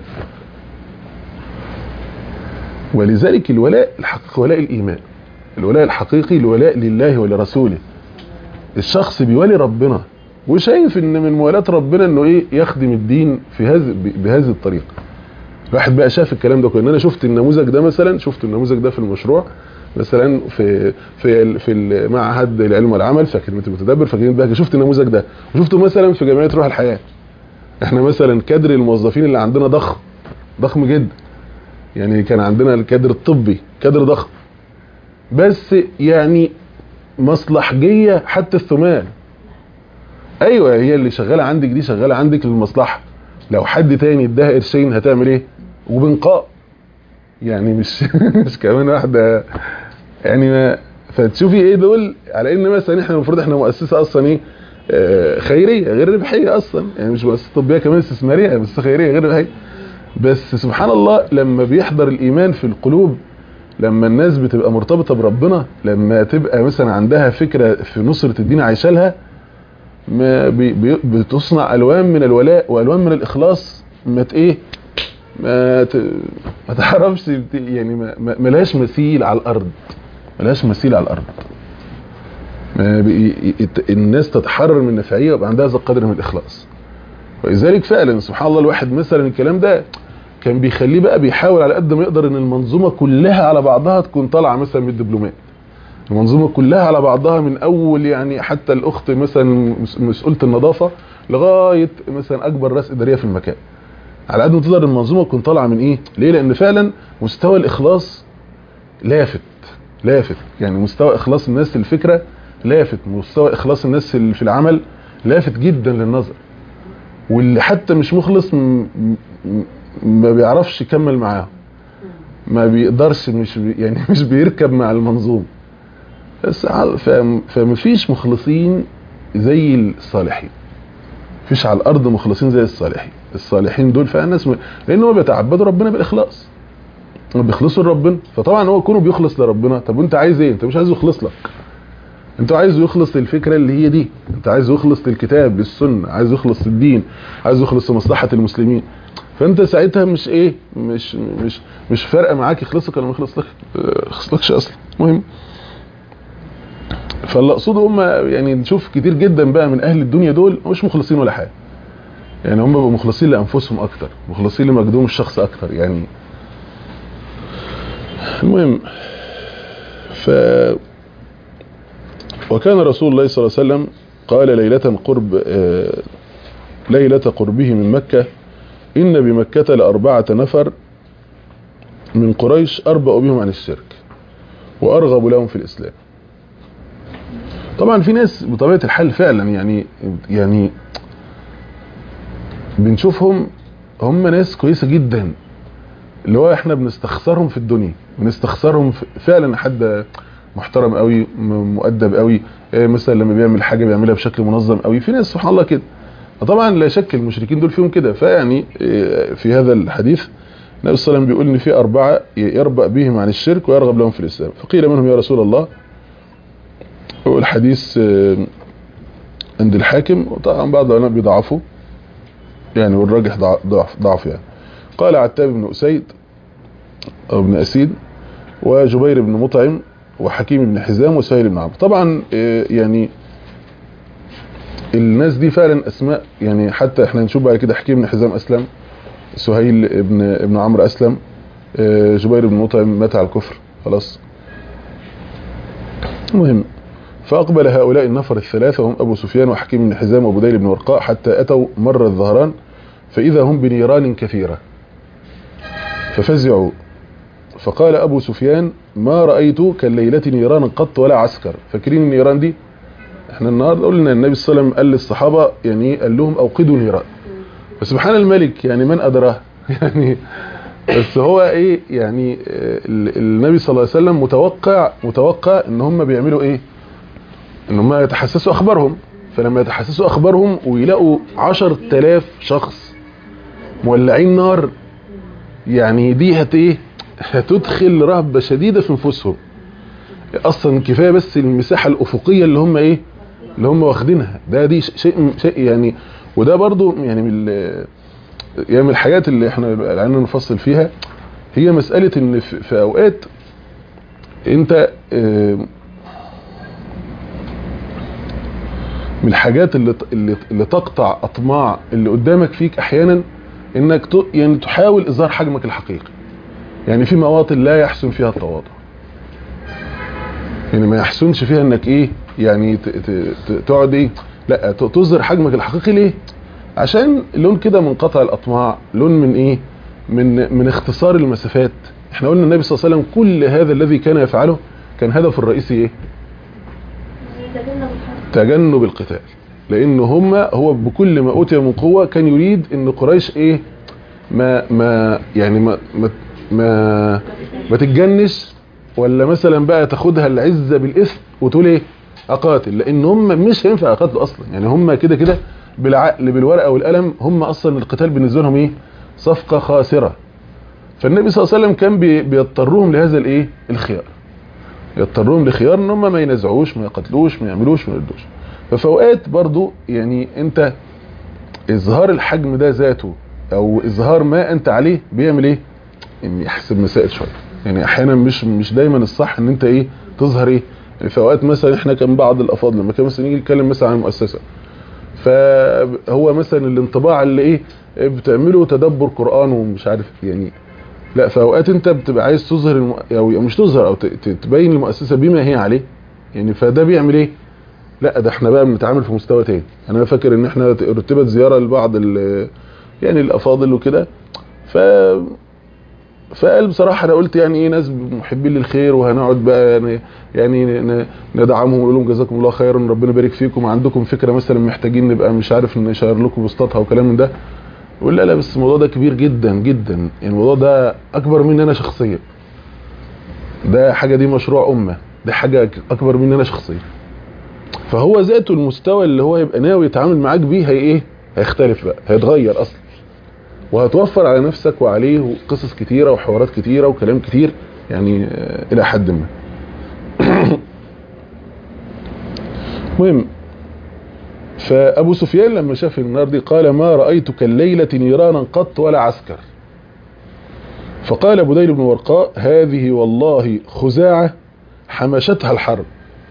Speaker 2: ولذلك الولاء الحقيقي ولاء الايمان الولاء الحقيقي الولاء لله ولرسوله الشخص بيولي ربنا وشايف ان من موالاه ربنا انه ايه يخدم الدين في هذه بهذه الطريقه الواحد بقى شاف الكلام ده كله ان انا شفت النموذج ده مثلا شفت النموذج ده في المشروع مثلا في في ال- في المعهد العلم والعمل في اكاديميه المتدبر في اكاديميه بهجه شفت النموذج ده وشفته مثلا في جمعيه روح الحياه احنا مثلا كادر الموظفين اللي عندنا ضخم ضخم جدا يعني كان عندنا الكادر الطبي كادر ضخم بس يعني مصلحجيه حتى الثمان ايوه هي اللي شغاله عندك دي شغاله عندك للمصلحه لو حد تاني اداها قرشين هتعمل ايه وبنقاء يعني مش مش كمان واحده يعني ما فتشوفي ايه دول على ان مثلا احنا المفروض احنا مؤسسه اصلا ايه آه، خيريه غير ربحيه اصلا يعني مش مؤسسه طبيه كمان استثماريه بس خيريه غير ربحيه بس سبحان الله لما بيحضر الايمان في القلوب لما الناس بتبقى مرتبطه بربنا لما تبقى مثلا عندها فكره في نصره الدين عايشه لها ما بي بي بتصنع الوان من الولاء والوان من الاخلاص ما ت- ايه ما ت- ما تعرفش بت- يعني ما ما- ملهاش مثيل على الارض ملهاش مثيل على الارض ما بي يت- الناس تتحرر من النفعيه ويبقى عندها هذا القدر من الاخلاص ولذلك فعلا سبحان الله الواحد مثلا الكلام ده كان بيخليه بقى بيحاول على قد ما يقدر ان المنظومه كلها على بعضها تكون طالعه مثلا من الدبلومات المنظومه كلها على بعضها من اول يعني حتى الاخت مثلا مس- مسؤوله النظافه لغايه مثلا اكبر راس اداريه في المكان على قد ما تقدر المنظومه تكون طالعه من ايه ليه لان فعلا مستوى الاخلاص لافت لافت يعني مستوى اخلاص الناس للفكره لافت مستوى اخلاص الناس اللي في العمل لافت جدا للنظر واللي حتى مش مخلص م- م- ما بيعرفش يكمل معاهم ما بيقدرش مش بي يعني مش بيركب مع المنظومه بس ع- فم- فمفيش مخلصين زي الصالحين مفيش على الارض مخلصين زي الصالحين الصالحين دول فعلا ناس م... لان هم بيتعبدوا ربنا بالاخلاص هم بيخلصوا لربنا فطبعا هو كونه بيخلص لربنا طب وانت عايز ايه انت مش عايزه يخلص لك انت عايزه يخلص للفكره اللي هي دي انت عايزه يخلص للكتاب للسنه عايز يخلص للدين عايز يخلص لمصلحه المسلمين فانت ساعتها مش ايه مش مش مش فارقه معاك يخلصك ولا ما يخلصلك اه، يخلصلكش اصلا المهم فاللي اقصده هم يعني نشوف كتير جدا بقى من اهل الدنيا دول مش مخلصين ولا حاجه يعني هم بقوا مخلصين لانفسهم اكتر مخلصين لمجدهم الشخص اكتر يعني المهم ف وكان رسول الله صلى الله عليه وسلم قال ليلة قرب آه، ليلة قربه من مكة إن بمكة لأربعة نفر من قريش أربأ بهم عن الشرك وأرغب لهم في الإسلام طبعا في ناس بطبيعة الحال فعلا يعني يعني بنشوفهم هم ناس كويسة جدا اللي هو احنا بنستخسرهم في الدنيا بنستخسرهم في- فعلا حد محترم قوي م- مؤدب قوي آه، مثلا لما بيعمل حاجه بيعملها بشكل منظم قوي في ناس سبحان الله كده طبعا لا شك المشركين دول فيهم كده فيعني آه، في هذا الحديث النبي صلى الله عليه وسلم بيقول ان في اربعه يربأ بهم عن الشرك ويرغب لهم في الاسلام فقيل منهم يا رسول الله والحديث آه، عند الحاكم وطبعا بعض العلماء بيضعفوا يعني والراجح ضع- ضعف ضعف يعني قال عتاب بن اسيد او ابن اسيد وجبير بن مطعم وحكيم بن حزام وسهيل بن عمرو طبعا آه، يعني الناس دي فعلا اسماء يعني حتى احنا نشوف بعد كده حكيم بن حزام اسلم سهيل بن ابن عمرو اسلم آه، جبير بن مطعم مات على الكفر خلاص المهم فأقبل هؤلاء النفر الثلاثة هم أبو سفيان وحكيم بن حزام وبديل بن ورقاء حتى أتوا مر الظهران فإذا هم بنيران كثيرة ففزعوا فقال أبو سفيان ما رأيت كالليلة نيران قط ولا عسكر فاكرين النيران دي احنا النهارده قلنا النبي صلى الله عليه وسلم قال للصحابة يعني قال لهم أوقدوا نيران فسبحان الملك يعني من أدراه يعني بس هو ايه يعني آه، ال- النبي صلى الله عليه وسلم متوقع متوقع ان هم بيعملوا ايه ان هم يتحسسوا اخبارهم فلما يتحسسوا اخبارهم ويلاقوا عشر تلاف شخص مولعين نار يعني دي هت ايه هتدخل رهبة شديدة في نفوسهم اصلا كفاية بس المساحة الافقية اللي هم ايه اللي هم واخدينها ده دي شيء شيء يعني وده برضو يعني من ال- يعني من الحاجات اللي احنا عندنا نفصل فيها هي مسألة ان في في اوقات انت آه، من الحاجات اللي اللي, اللي تقطع اطماع اللي قدامك فيك احيانا انك ت- يعني تحاول اظهار حجمك الحقيقي يعني في مواطن لا يحسن فيها التواضع يعني ما يحسنش فيها انك ايه يعني ت- ت- ت- تقعد ايه لا ت- تظهر حجمك الحقيقي ليه عشان لون كده من قطع الاطماع لون من ايه من من اختصار المسافات احنا قلنا النبي صلى الله عليه وسلم كل هذا الذي كان يفعله كان هدفه الرئيسي ايه تجنب القتال لان هم هو بكل ما اوتي من قوه كان يريد ان قريش ايه ما ما يعني ما ما ما, ما تتجنش ولا مثلا بقى تاخدها العزه بالاثم وتقول ايه اقاتل لان هم مش هينفع يقاتلوا اصلا يعني هم كده كده بالعقل بالورقه والقلم هم اصلا القتال بالنسبه لهم ايه صفقه خاسره فالنبي صلى الله عليه وسلم كان بي- بيضطرهم لهذا الايه الخيار يضطرهم لخيار ان هم ما ينازعوش ما يقتلوش ما يعملوش ما يردوش ففي اوقات برضو يعني انت اظهار الحجم ده ذاته او اظهار ما انت عليه بيعمل ايه يعني يحسب مسائل شويه يعني احيانا مش مش دايما الصح ان انت ايه تظهر ايه يعني في اوقات مثلا احنا كان بعض الافاضل لما كان مثلا يجي يتكلم مثلا عن المؤسسه فهو مثلا الانطباع اللي ايه بتعمله تدبر قران ومش عارف يعني لا في اوقات انت بتبقى عايز تظهر الم... او مش تظهر او ت- ت- تبين المؤسسه بما هي عليه يعني فده بيعمل ايه لا ده احنا بقى بنتعامل في مستوى تاني انا فاكر ان احنا رتبت زياره لبعض ال... يعني الافاضل وكده ف فقال بصراحه انا قلت يعني ايه ناس محبين للخير وهنقعد بقى يعني, يعني ن- ندعمهم ونقول لهم جزاكم الله خيرا ربنا يبارك فيكم عندكم فكره مثلا محتاجين نبقى مش عارف نشير لكم بوستاتها وكلام من ده يقول لا لا بس الموضوع ده كبير جدا جدا يعني الموضوع ده اكبر مني انا شخصيا ده حاجه دي مشروع امه ده حاجه اكبر مني انا شخصيا فهو ذاته المستوى اللي هو يبقى ناوي يتعامل معاك بيه هي ايه هيختلف بقى هيتغير اصلا وهتوفر على نفسك وعليه قصص كتيره وحوارات كتيره وكلام كتير يعني آه، الى حد ما المهم فابو سفيان لما شاف النار دي قال ما رايت كالليله نيرانا قط ولا عسكر فقال بديل بن ورقاء هذه والله خزاعه حمشتها الحرب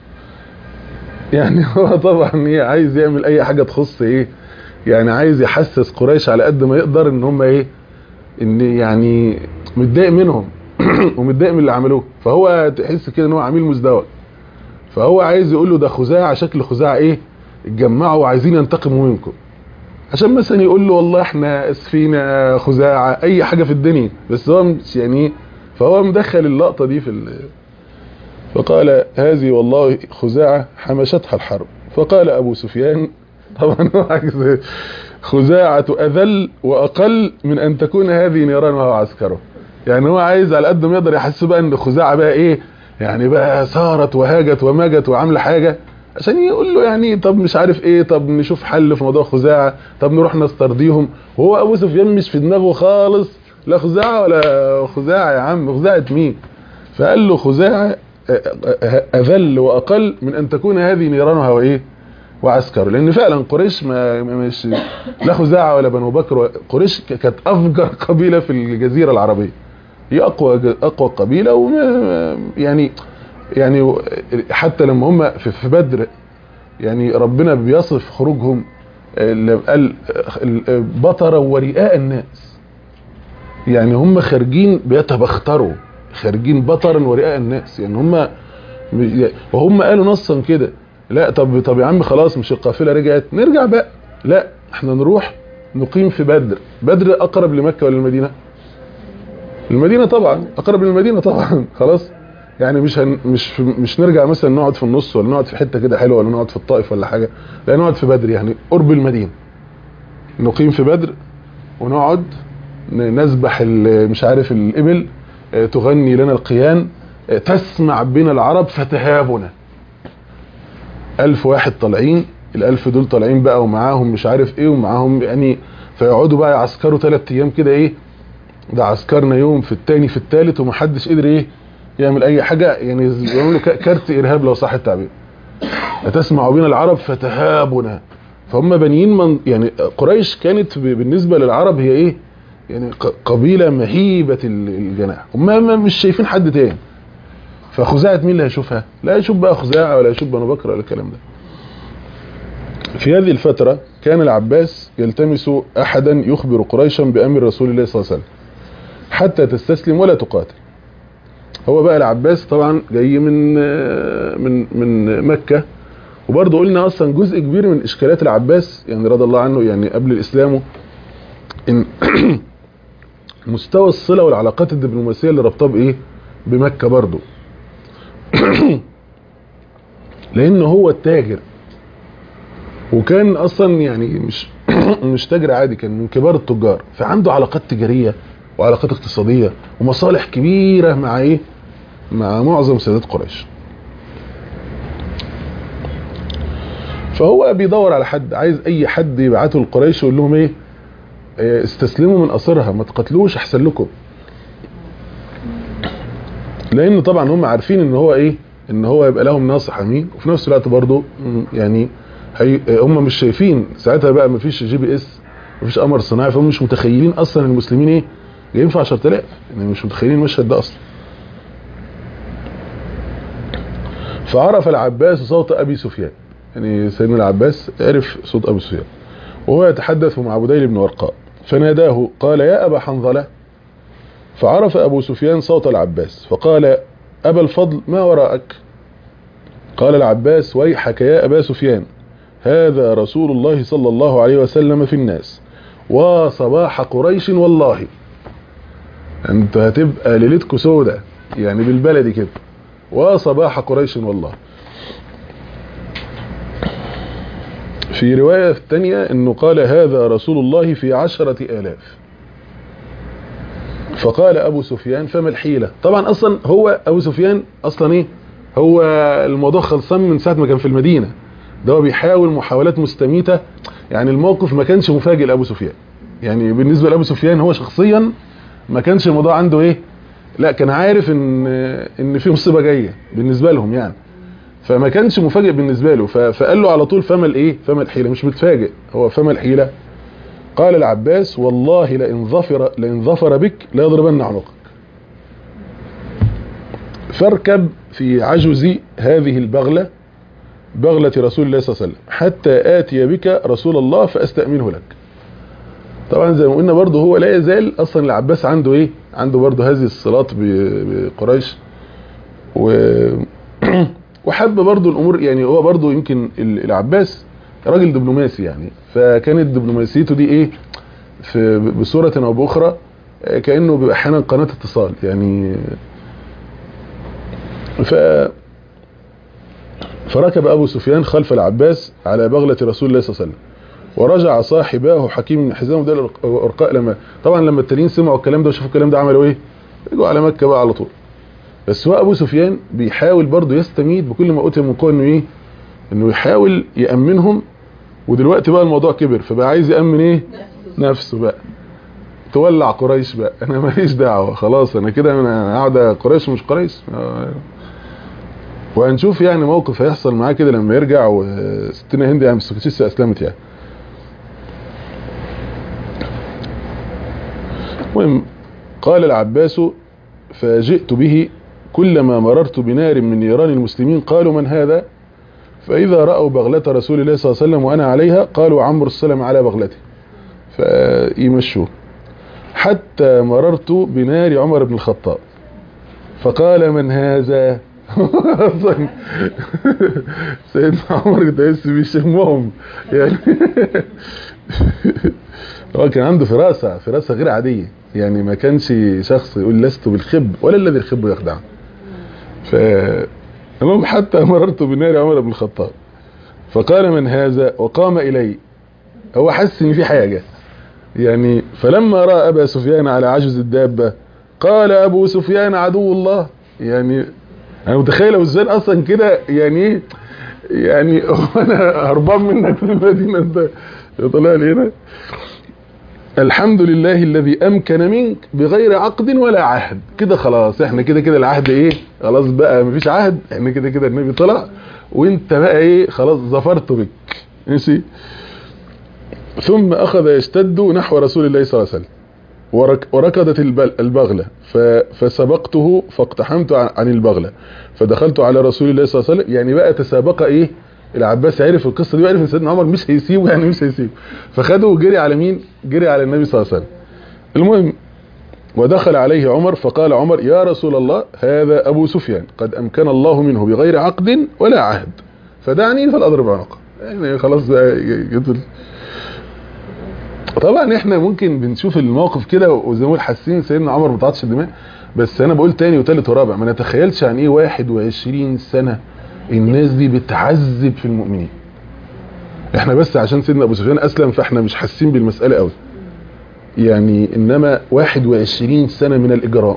Speaker 2: يعني هو طبعا ايه عايز يعمل اي حاجه تخص ايه يعني عايز يحسس قريش على قد ما يقدر ان هم ايه ان يعني متضايق منهم ومتضايق من اللي عملوه فهو تحس كده ان هو عميل مزدوج فهو عايز يقول له ده خزاعه شكل خزاعه ايه اتجمعوا وعايزين ينتقموا منكم عشان مثلا يقول له والله احنا اسفين يا خزاعه اي حاجه في الدنيا بس هو مش يعني فهو مدخل اللقطه دي في ال... فقال هذه والله خزاعه حمشتها الحرب فقال ابو سفيان طبعا هو عايز خزاعه اذل واقل من ان تكون هذه نيران وهو عسكره يعني هو عايز على قد ما يقدر يحس بقى ان خزاعه بقى ايه يعني بقى صارت وهاجت ومجت وعامله حاجه عشان يقول له يعني طب مش عارف ايه طب نشوف حل في موضوع خزاعه طب نروح نسترضيهم وهو ابو سفيان مش في دماغه خالص لا خزاعه ولا خزاعه يا عم خزاعه مين فقال له خزاعه اذل واقل من ان تكون هذه نيرانها وايه وعسكر لان فعلا قريش ما مش لا خزاعه ولا بنو بكر قريش كانت افجر قبيله في الجزيره العربيه هي اقوى اقوى قبيله وما يعني يعني حتى لما هم في في بدر يعني ربنا بيصف خروجهم اللي قال بطرا ورئاء الناس يعني هم خارجين بيتبختروا خارجين بطرا ورئاء الناس يعني هم وهم قالوا نصا كده لا طب طب يا عم خلاص مش القافله رجعت نرجع بقى لا احنا نروح نقيم في بدر بدر اقرب لمكه ولا المدينه المدينه طبعا اقرب للمدينه طبعا خلاص يعني مش هن مش مش نرجع مثلا نقعد في النص ولا نقعد في حته كده حلوه ولا نقعد في الطائف ولا حاجه لا نقعد في بدر يعني قرب المدينه نقيم في بدر ونقعد نذبح مش عارف الابل تغني لنا القيان تسمع بنا العرب فتهابنا ألف واحد طالعين الألف دول طالعين بقى ومعاهم مش عارف ايه ومعاهم يعني فيقعدوا بقى يعسكروا ثلاث ايام كده ايه ده عسكرنا يوم في التاني في التالت ومحدش قدر ايه يعمل اي حاجة يعني يعملوا كارت ارهاب لو صح التعبير تسمع بنا العرب فتهابنا فهم بنيين من يعني قريش كانت بالنسبة للعرب هي ايه يعني قبيلة مهيبة الجناح هم مش شايفين حد تاني فخزاعة مين اللي هيشوفها لا يشوف بقى خزاعة ولا يشوف بنو بكر ولا الكلام ده في هذه الفترة كان العباس يلتمس احدا يخبر قريشا بامر رسول الله صلى الله عليه وسلم حتى تستسلم ولا تقاتل هو بقى العباس طبعا جاي من من من مكة وبرضه قلنا اصلا جزء كبير من اشكالات العباس يعني رضي الله عنه يعني قبل الاسلام ان مستوى الصلة والعلاقات الدبلوماسية اللي ربطها بايه بمكة برضه لان هو التاجر وكان اصلا يعني مش مش تاجر عادي كان من كبار التجار فعنده علاقات تجارية وعلاقات اقتصادية ومصالح كبيرة مع ايه مع معظم سادات قريش فهو بيدور على حد عايز اي حد يبعته لقريش ويقول لهم ايه استسلموا من اثرها ما تقتلوش احسن لكم لان طبعا هم عارفين ان هو ايه ان هو يبقى لهم ناصح امين وفي نفس الوقت برضه يعني هي هم مش شايفين ساعتها بقى مفيش جي بي اس مفيش قمر صناعي فهم مش متخيلين اصلا المسلمين ايه جايين في 10000 يعني مش متخيلين المشهد ده اصلا فعرف العباس صوت ابي سفيان يعني سيدنا العباس عرف صوت ابي سفيان وهو يتحدث مع بديل بن ورقاء فناداه قال يا ابا حنظله فعرف ابو سفيان صوت العباس فقال ابا الفضل ما وراءك قال العباس ويحك يا ابا سفيان هذا رسول الله صلى الله عليه وسلم في الناس وصباح قريش والله انت هتبقى ليلتكو سودة يعني بالبلدي كده وصباح قريش والله في رواية الثانية انه قال هذا رسول الله في عشرة الاف فقال ابو سفيان فما الحيلة طبعا اصلا هو ابو سفيان اصلا ايه هو الموضوع خلصان من ساعة ما كان في المدينة ده هو بيحاول محاولات مستميتة يعني الموقف ما كانش مفاجئ لابو سفيان يعني بالنسبة لابو سفيان هو شخصيا ما كانش الموضوع عنده ايه لا كان عارف ان ان في مصيبه جايه بالنسبه لهم يعني فما كانش مفاجئ بالنسبه له فقال له على طول فما الايه فما الحيله مش متفاجئ هو فما الحيله قال العباس والله لئن ظفر لئن ظفر بك لا يضربن عنقك فاركب في عجز هذه البغله بغله رسول الله صلى الله عليه وسلم حتى اتي بك رسول الله فاستامنه لك طبعا زي ما قلنا برضه هو لا يزال اصلا العباس عنده ايه عنده برضه هذه الصلات بقريش و وحب برضه الامور يعني هو برضه يمكن العباس راجل دبلوماسي يعني فكانت دبلوماسيته دي ايه في بصوره او باخرى كانه بيبقى احيانا قناه اتصال يعني ف فركب ابو سفيان خلف العباس على بغله رسول الله صلى الله عليه وسلم ورجع صاحباه حكيم بن حزام وده الارقاء لما طبعا لما التانيين سمعوا الكلام ده وشافوا الكلام ده عملوا ايه رجعوا على مكه بقى على طول بس هو ابو سفيان بيحاول برضه يستميد بكل ما اوتي من قوه انه ايه انه يحاول يامنهم ودلوقتي بقى الموضوع كبر فبقى عايز يامن ايه نفسه بقى تولع قريش بقى انا ماليش دعوه خلاص انا كده انا قاعده قريش مش قريش وهنشوف يعني موقف هيحصل معاه كده لما يرجع وستنا هند يعني بس لسه اسلمت يعني المهم قال العباس فجئت به كلما مررت بنار من نيران المسلمين قالوا من هذا فإذا رأوا بغلة رسول الله صلى الله عليه وسلم وأنا عليها قالوا عمرو السلام على بغلته فيمشوه حتى مررت بنار عمر بن الخطاب فقال من هذا سيدنا عمر تحس بيشمهم يعني هو كان عنده فراسة فراسة غير عادية يعني ما كانش شخص يقول لست بالخب ولا الذي الخب يخدع ف المهم حتى مررت بنار عمر بن الخطاب فقال من هذا وقام إلي هو حس ان في حاجة يعني فلما رأى أبا سفيان على عجز الدابة قال أبو سفيان عدو الله يعني أنا متخيل أبو سفيان أصلا كده يعني يعني أنا هربان منك في المدينة أنت طلع لي هنا الحمد لله الذي أمكن منك بغير عقد ولا عهد كده خلاص احنا كده كده العهد ايه خلاص بقى مفيش عهد احنا كده كده النبي طلع وانت بقى ايه خلاص ظفرت بك ماشي ثم أخذ يشتد نحو رسول الله صلى الله عليه وسلم ورك وركضت البغلة فسبقته فاقتحمت عن البغلة فدخلت على رسول الله صلى الله عليه وسلم يعني بقى تسابق ايه العباس عرف القصة دي وعرف ان سيدنا عمر مش هيسيبه يعني مش هيسيبه فخده وجري على مين جري على النبي صلى الله عليه وسلم المهم ودخل عليه عمر فقال عمر يا رسول الله هذا أبو سفيان قد أمكن الله منه بغير عقد ولا عهد فدعني فالأضرب عنقه يعني خلاص بقى يدل طبعا احنا ممكن بنشوف الموقف كده وزي ما بقول حاسين سيدنا عمر ما بتعطش الدماء بس انا بقول تاني وتالت ورابع ما نتخيلش عن ايه 21 سنة الناس دي بتعذب في المؤمنين احنا بس عشان سيدنا ابو سفيان اسلم فاحنا مش حاسين بالمسألة قوي يعني انما 21 سنة من الاجرام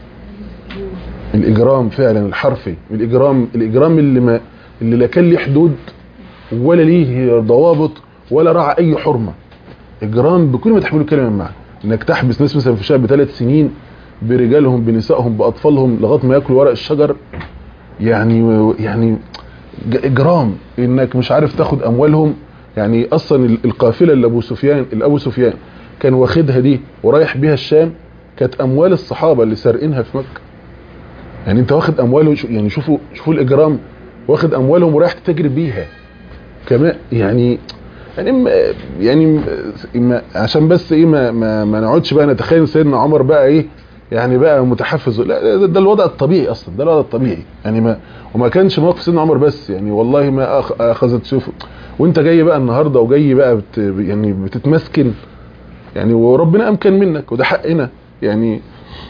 Speaker 2: الاجرام فعلا الحرفي الاجرام الاجرام اللي ما اللي لا كان ليه حدود ولا ليه ضوابط ولا راعى اي حرمه اجرام بكل ما تحمله الكلمه من معنى انك تحبس ناس مثلا في شقه بثلاث سنين برجالهم بنسائهم باطفالهم لغايه ما ياكلوا ورق الشجر يعني يعني اجرام انك مش عارف تاخد اموالهم يعني اصلا القافله اللي ابو سفيان اللي ابو سفيان كان واخدها دي ورايح بيها الشام كانت اموال الصحابه اللي سارقينها في مكه يعني انت واخد اموالهم يعني شوفوا شوفوا الاجرام واخد اموالهم ورايح تتاجر بيها كمان يعني يعني ما يعني ما عشان بس ايه ما ما, ما نقعدش بقى نتخيل سيدنا عمر بقى ايه يعني بقى متحفز لا ده, ده الوضع الطبيعي اصلا ده الوضع الطبيعي يعني ما وما كانش موقف سيدنا عمر بس يعني والله ما اخذت شوف وانت جاي بقى النهارده وجاي بقى بت يعني بتتمسكن يعني وربنا امكن منك وده حقنا يعني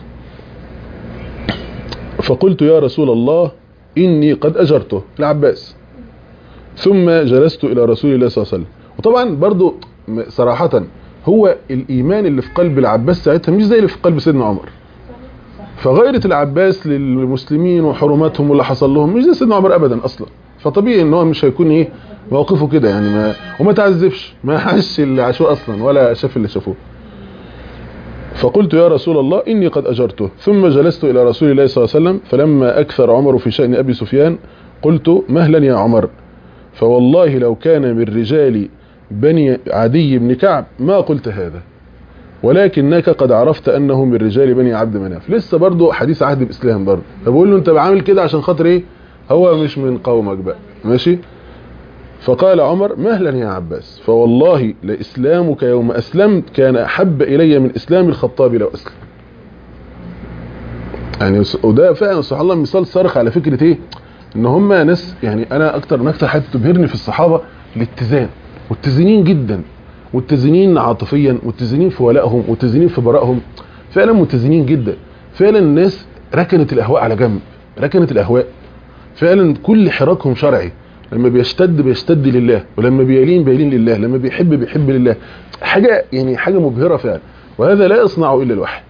Speaker 2: فقلت يا رسول الله اني قد اجرته العباس ثم جلست الى رسول الله صلى الله عليه وسلم وطبعا برضو صراحة هو الإيمان اللي في قلب العباس ساعتها مش زي اللي في قلب سيدنا عمر فغيرة العباس للمسلمين وحرماتهم واللي حصل لهم مش زي سيدنا عمر أبدا أصلا فطبيعي ان هو مش هيكون ايه موقفه كده يعني ما وما تعذبش ما حش اللي عاشوه أصلا ولا شاف اللي شافوه فقلت يا رسول الله إني قد أجرته ثم جلست إلى رسول الله صلى الله عليه وسلم فلما أكثر عمر في شأن أبي سفيان قلت مهلا يا عمر فوالله لو كان من رجال بني عدي بن كعب ما قلت هذا ولكنك قد عرفت انه من رجال بني عبد مناف لسه برضه حديث عهد باسلام برضه فبقول له انت بعمل كده عشان خاطر ايه هو مش من قومك بقى ماشي فقال عمر مهلا يا عباس فوالله لاسلامك يوم اسلمت كان احب الي من اسلام الخطاب لو اسلم يعني وده فعلا سبحان الله مثال صارخ على فكره ايه ان هم ناس يعني انا اكتر من اكتر حاجه تبهرني في الصحابه الاتزان متزنين جدا متزنين عاطفيا متزنين في ولائهم متزنين في برائهم فعلا متزنين جدا فعلا الناس ركنت الاهواء على جنب ركنت الاهواء فعلا كل حراكهم شرعي لما بيشتد بيشتد لله ولما بيلين بيلين لله لما بيحب بيحب لله حاجة يعني حاجة مبهرة فعلا وهذا لا يصنعه إلا الوحي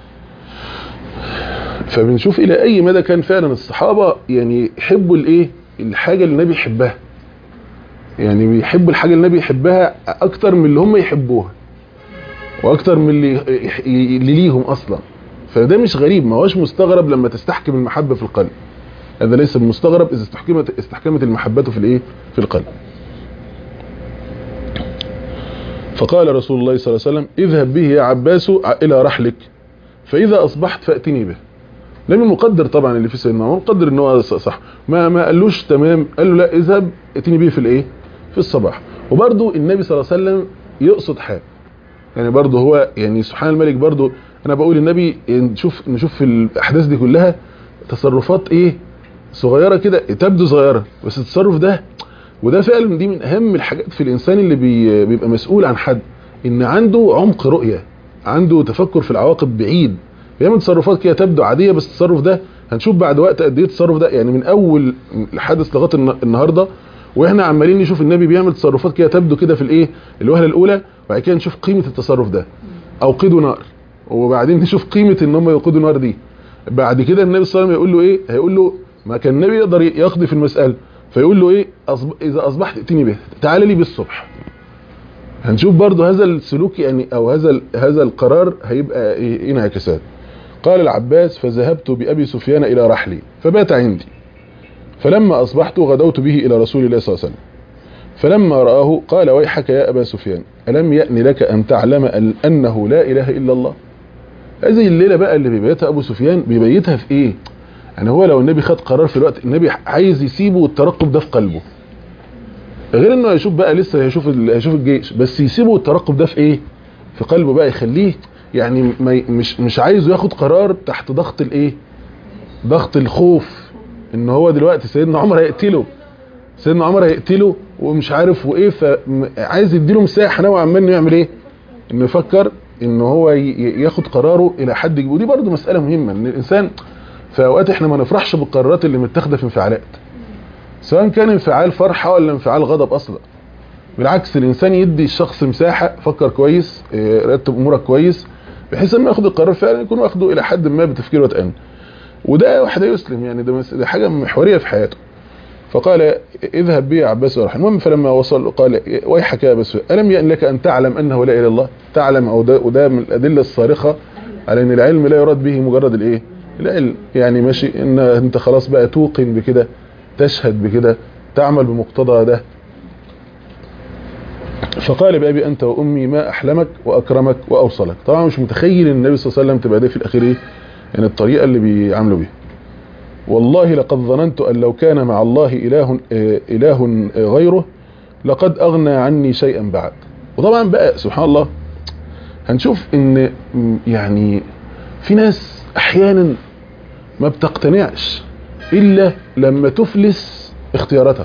Speaker 2: فبنشوف إلى أي مدى كان فعلا الصحابة يعني يحبوا الإيه الحاجة اللي النبي يحبها يعني بيحبوا الحاجة اللي النبي يحبها أكتر من اللي هم يحبوها وأكتر من اللي, اللي ليهم أصلا فده مش غريب ما هوش مستغرب لما تستحكم المحبة في القلب هذا ليس بمستغرب إذا استحكمت, استحكمت المحبة في الإيه في القلب فقال رسول الله صلى الله عليه وسلم اذهب به يا عباس إلى رحلك فإذا أصبحت فأتني به النبي مقدر طبعا اللي في سيدنا عمر مقدر ان هو صح ما ما قالوش تمام قال له لا اذهب اتني بيه في الايه في الصباح وبرده النبي صلى الله عليه وسلم يقصد حاجه يعني برضه هو يعني سبحان الملك برضه انا بقول النبي نشوف نشوف في الاحداث دي كلها تصرفات ايه صغيره كده تبدو صغيره بس التصرف ده وده فعلا دي من اهم الحاجات في الانسان اللي بي بيبقى مسؤول عن حد ان عنده عمق رؤيه عنده تفكر في العواقب بعيد بيعمل تصرفات كده تبدو عاديه بس التصرف ده هنشوف بعد وقت قد ايه التصرف ده يعني من اول الحدث لغايه النهارده واحنا عمالين نشوف النبي بيعمل تصرفات كده تبدو كده في الايه الوهله الاولى وبعد كده نشوف قيمه التصرف ده اوقدوا نار وبعدين نشوف قيمه ان هم يوقدوا نار دي بعد كده النبي صلى الله عليه وسلم يقول له ايه هيقول له ما كان النبي يقدر يقضي في المساله فيقول له ايه أصب... اذا اصبحت ائتني به تعالى لي بالصبح هنشوف برضو هذا السلوك يعني او هذا ال... هذا القرار هيبقى ايه انعكاسات قال العباس فذهبت بأبي سفيان إلى رحلي فبات عندي فلما أصبحت غدوت به إلى رسول الله صلى الله عليه وسلم فلما رآه قال ويحك يا أبا سفيان ألم يأن لك أن تعلم أنه لا إله إلا الله هذه الليلة بقى اللي بيبيتها أبو سفيان بيبيتها في إيه يعني هو لو النبي خد قرار في الوقت النبي عايز يسيبه والترقب ده في قلبه غير انه هيشوف بقى لسه هيشوف هيشوف الجيش بس يسيبه والترقب ده في ايه في قلبه بقى يخليه يعني ما مش مش عايزه ياخد قرار تحت ضغط الايه ضغط الخوف ان هو دلوقتي سيدنا عمر هيقتله سيدنا عمر هيقتله ومش عارف وايه فعايز يديله مساحه نوعا ما انه يعمل ايه انه يفكر ان هو ياخد قراره الى حد ودي برضه مساله مهمه ان الانسان في اوقات احنا ما نفرحش بالقرارات اللي متاخده في انفعالات سواء كان انفعال فرحه ولا انفعال غضب اصلا بالعكس الانسان يدي الشخص مساحه فكر كويس رتب امورك كويس بحيث انه ياخد القرار فعلا يكون واخده الى حد ما بتفكير وتأني وده واحد يسلم يعني ده, ده حاجه محوريه في حياته فقال اذهب بي يا عباس ورحمه المهم فلما وصل قال ويحك يا ابا الم يأن لك ان تعلم انه لا اله الا الله تعلم او ده وده من الادله الصارخه على ان العلم لا يراد به مجرد الايه العلم يعني ماشي ان انت خلاص بقى توقن بكده تشهد بكده تعمل بمقتضى ده فقال بأبي أنت وأمي ما أحلمك وأكرمك وأوصلك طبعا مش متخيل ان النبي صلى الله عليه وسلم تبقى ده في الأخير إيه يعني الطريقة اللي بيعملوا بيها والله لقد ظننت أن لو كان مع الله إله, إله غيره لقد أغنى عني شيئا بعد وطبعا بقى سبحان الله هنشوف ان يعني في ناس احيانا ما بتقتنعش الا لما تفلس اختياراتها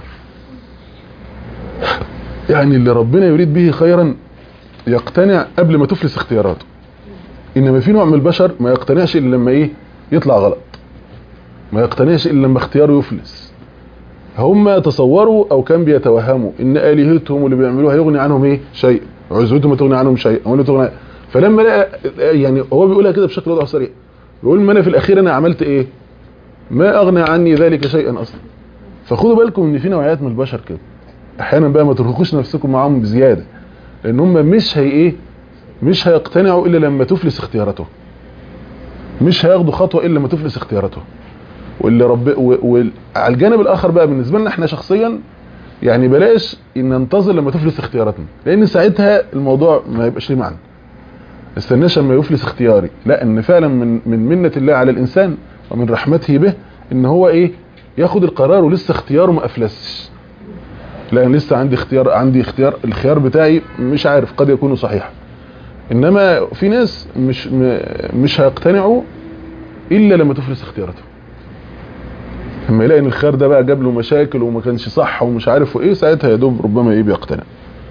Speaker 2: يعني اللي ربنا يريد به خيرا يقتنع قبل ما تفلس اختياراته انما في نوع من البشر ما يقتنعش الا لما ايه يطلع غلط ما يقتنعش الا لما اختياره يفلس هم تصوروا او كان بيتوهموا ان الهتهم واللي بيعملوها هيغني عنهم ايه شيء عزوتهم تغني عنهم شيء او تغني فلما لقى يعني هو بيقولها كده بشكل واضح وصريح بيقول ما انا في الاخير انا عملت ايه ما اغنى عني ذلك شيئا اصلا فخدوا بالكم ان في نوعيات من البشر كده احيانا بقى ما ترهقوش نفسكم معاهم بزياده لان هم مش هي ايه مش هيقتنعوا الا لما تفلس اختياراتهم مش هياخدوا خطوه الا لما تفلس اختياراتهم واللي رب وعلى الجانب الاخر بقى بالنسبه لنا احنا شخصيا يعني بلاش ان ننتظر لما تفلس اختياراتنا لان ساعتها الموضوع ما يبقاش ليه معنى استناش لما يفلس اختياري لا ان فعلا من من منه الله على الانسان ومن رحمته به ان هو ايه ياخد القرار ولسه اختياره ما افلسش لا انا لسه عندي اختيار عندي اختيار الخيار بتاعي مش عارف قد يكون صحيح انما في ناس مش مش هيقتنعوا الا لما تفلس اختياراتهم لما يلاقي ان الخيار ده بقى جاب له مشاكل وما كانش صح ومش عارف ايه ساعتها يا دوب ربما ايه بيقتنع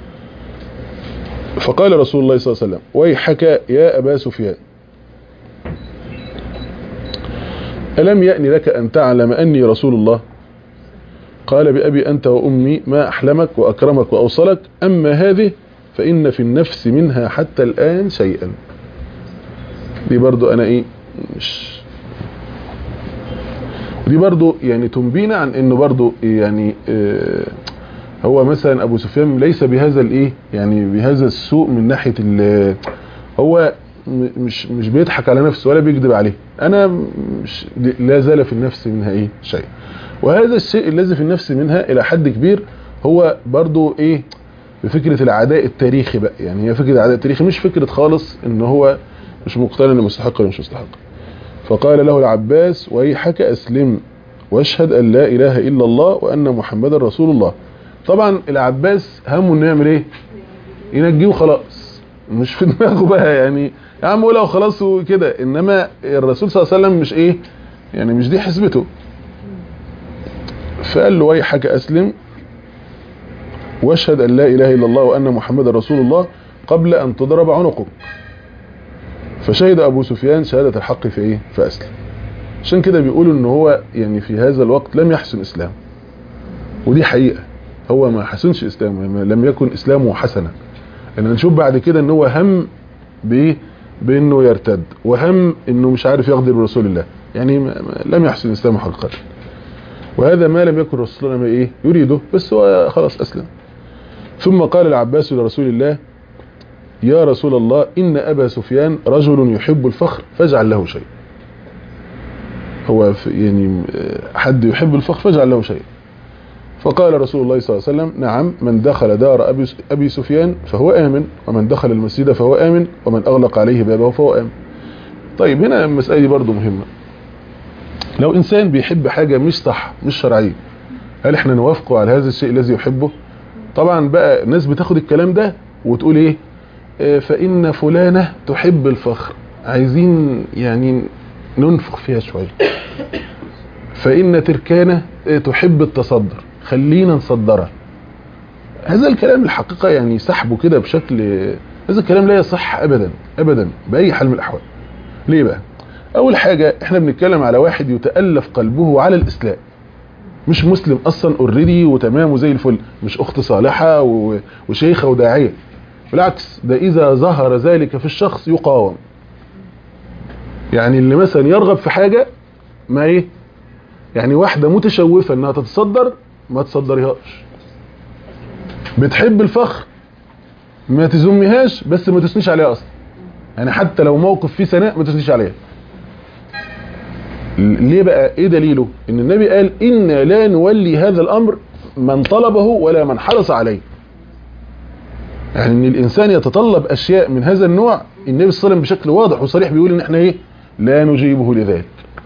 Speaker 2: فقال رسول الله صلى الله عليه وسلم ويحك يا ابا سفيان ألم يأني لك أن تعلم أني رسول الله قال بأبي أنت وأمي ما أحلمك وأكرمك وأوصلك أما هذه فإن في النفس منها حتى الآن شيئا دي برضو أنا إيه مش دي برضو يعني تنبينا عن انه برضو يعني آه هو مثلا ابو سفيان ليس بهذا الايه يعني بهذا السوء من ناحية هو مش مش بيضحك على نفسه ولا بيكذب عليه انا مش لا زال في النفس منها ايه شيء وهذا الشيء الذي في النفس منها الى حد كبير هو برضو ايه بفكرة العداء التاريخي بقى يعني هي فكرة العداء التاريخي مش فكرة خالص ان هو مش مقتنع انه مستحق ولا مش مستحق فقال له العباس ويحك أسلم واشهد أن لا إله إلا الله وأن محمد رسول الله طبعا العباس همه انه يعمل ايه ينجيه وخلاص مش في دماغه بقى يعني يا عم قولها وخلاص وكده انما الرسول صلى الله عليه وسلم مش ايه يعني مش دي حسبته فقال له ويحك أسلم واشهد أن لا إله إلا الله وأن محمد رسول الله قبل أن تضرب عنقك فشهد أبو سفيان شهادة الحق في إيه فأسلم عشان كده بيقولوا ان هو يعني في هذا الوقت لم يحسن اسلامه ودي حقيقة هو ما حسنش اسلامه لم يكن اسلامه حسنا ان نشوف بعد كده ان هو هم بايه بانه يرتد وهم انه مش عارف يغدر برسول الله يعني ما ما لم يحسن اسلامه حقيقة وهذا ما لم يكن رسول الله ايه يريده بس هو خلاص اسلم ثم قال العباس لرسول الله يا رسول الله إن أبا سفيان رجل يحب الفخر فاجعل له شيء هو يعني حد يحب الفخر فاجعل له شيء فقال رسول الله صلى الله عليه وسلم نعم من دخل دار أبي, أبي سفيان فهو آمن ومن دخل المسجد فهو آمن ومن أغلق عليه بابه فهو آمن طيب هنا المسألة دي برضو مهمة لو إنسان بيحب حاجة مش صح مش شرعية هل احنا نوافقه على هذا الشيء الذي يحبه طبعا بقى الناس بتاخد الكلام ده وتقول ايه اه فإن فلانة تحب الفخر عايزين يعني ننفخ فيها شوية فإن تركانة تحب التصدر خلينا نصدرها هذا الكلام الحقيقة يعني سحبه كده بشكل هذا الكلام لا يصح أبدا أبدا بأي حال من الأحوال ليه بقى أول حاجة احنا بنتكلم على واحد يتألف قلبه على الإسلام مش مسلم أصلا اوريدي وتمام وزي الفل مش أخت صالحة وشيخة وداعية بالعكس ده إذا ظهر ذلك في الشخص يقاوم يعني اللي مثلا يرغب في حاجة ما ايه يعني واحدة متشوفة انها تتصدر ما تصدريهاش بتحب الفخر ما تزميهاش بس ما تثنيش عليها اصلا يعني حتى لو موقف فيه ثناء ما تثنيش عليها ليه بقى ايه دليله ان النبي قال إنا لا نولي هذا الامر من طلبه ولا من حرص عليه يعني ان الانسان يتطلب اشياء من هذا النوع النبي صلى الله عليه وسلم بشكل واضح وصريح بيقول ان احنا ايه لا نجيبه لذلك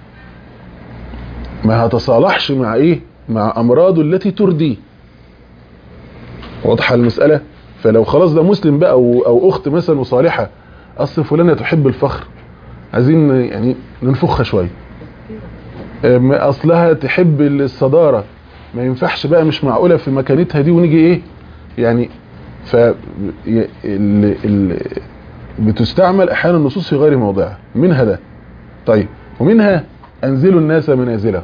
Speaker 2: ما هتصالحش مع ايه مع امراضه التي ترديه واضحه المساله فلو خلاص ده مسلم بقى او, أو اخت مثلا وصالحه اصل فلانه تحب الفخر عايزين يعني ننفخها شويه اصلها تحب الصداره ما ينفعش بقى مش معقوله في مكانتها دي ونيجي ايه يعني ف بتستعمل احيانا النصوص في غير موضعها منها ده طيب ومنها انزلوا الناس منازلهم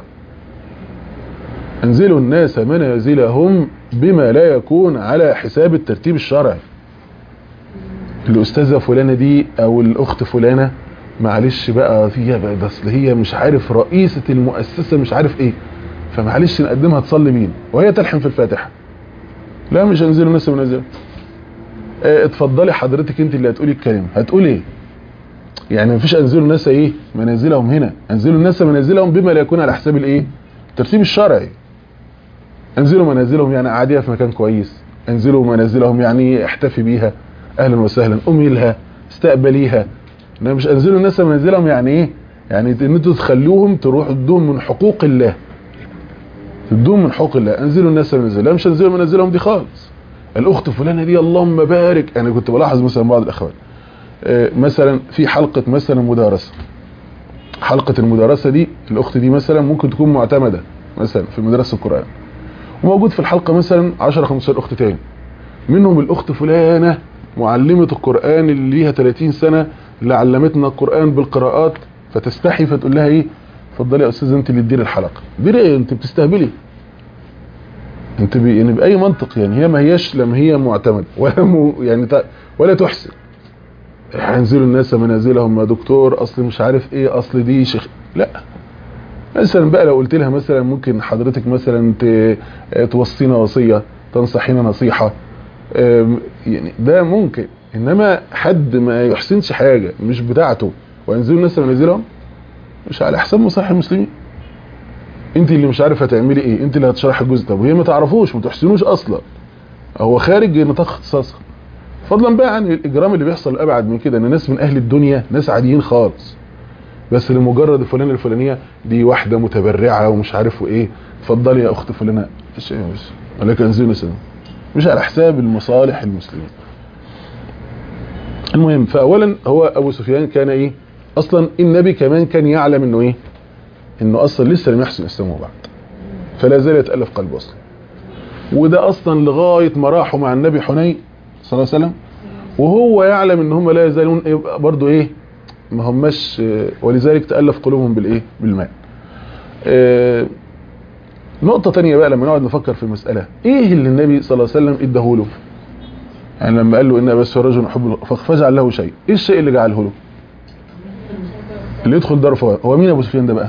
Speaker 2: انزلوا الناس منازلهم بما لا يكون على حساب الترتيب الشرعي الاستاذه فلانه دي او الاخت فلانه معلش بقى فيها بقى ده اصل هي مش عارف رئيسه المؤسسه مش عارف ايه فمعلش نقدمها تصلي مين وهي تلحن في الفاتحه لا مش انزلوا الناس منازلهم اه اتفضلي حضرتك انت اللي هتقولي الكلمه هتقول ايه يعني مفيش انزلوا الناس ايه منازلهم هنا انزلوا الناس منازلهم بما لا يكون على حساب الايه الترتيب الشرعي انزلوا منازلهم يعني قعديها في مكان كويس انزلوا منازلهم يعني احتفي بيها اهلا وسهلا امي لها استقبليها انما مش انزلوا الناس منازلهم يعني ايه يعني ان انتوا تخلوهم تروحوا تدوهم من حقوق الله تدوهم من حقوق الله انزلوا الناس منازلهم لا مش انزلوا منازلهم دي خالص الاخت فلانه دي اللهم بارك انا كنت بلاحظ مثلا بعض الاخوات مثلا في حلقة مثلا مدارسة حلقة المدارسة دي الأخت دي مثلا ممكن تكون معتمدة مثلا في مدرسة القرآن وموجود في الحلقة مثلا 10 15 أخت تاني منهم الأخت فلانة معلمة القرآن اللي ليها 30 سنة اللي علمتنا القرآن بالقراءات فتستحي فتقول لها ايه اتفضلي يا أستاذ انت اللي تدير الحلقة دير ايه انت بتستهبلي انت بي يعني بأي منطق يعني هي ما هياش لما هي معتمدة ولا م يعني ولا تحسن هينزلوا الناس منازلهم يا دكتور اصل مش عارف ايه اصل دي شيخ لا مثلا بقى لو قلت لها مثلا ممكن حضرتك مثلا توصينا وصية تنصحينا نصيحة يعني ده ممكن انما حد ما يحسنش حاجة مش بتاعته وينزلوا الناس منازلهم مش على حساب مصالح المسلمين انت اللي مش عارفه تعملي ايه انت اللي هتشرح الجزء طب وهي ما تعرفوش ما تحسنوش اصلا هو خارج نطاق اختصاصها فضلا بقى عن الاجرام اللي بيحصل ابعد من كده ان ناس من اهل الدنيا ناس عاديين خالص بس لمجرد الفلانه الفلانيه دي واحده متبرعه ومش عارف وايه اتفضلي يا اخت فلانه ايش بس ولكن زين سنة مش على حساب المصالح المسلمين المهم فاولا هو ابو سفيان كان ايه اصلا النبي كمان كان يعلم انه ايه انه اصلا لسه لم يحسن اسلامه بعد فلا زال يتالف قلبه اصلا وده اصلا لغايه ما راحوا مع النبي حنين صلى الله عليه وسلم وهو يعلم ان هم لا يزالون برضه ايه ما هماش ولذلك تالف قلوبهم بالايه بالماء آه نقطه تانية بقى لما نقعد نفكر في المساله ايه اللي النبي صلى الله عليه وسلم اداهوله يعني لما قال له ان بس رجل يحب فاجعل له شيء ايه الشيء اللي جعله له اللي يدخل دار فوق هو مين ابو سفيان ده بقى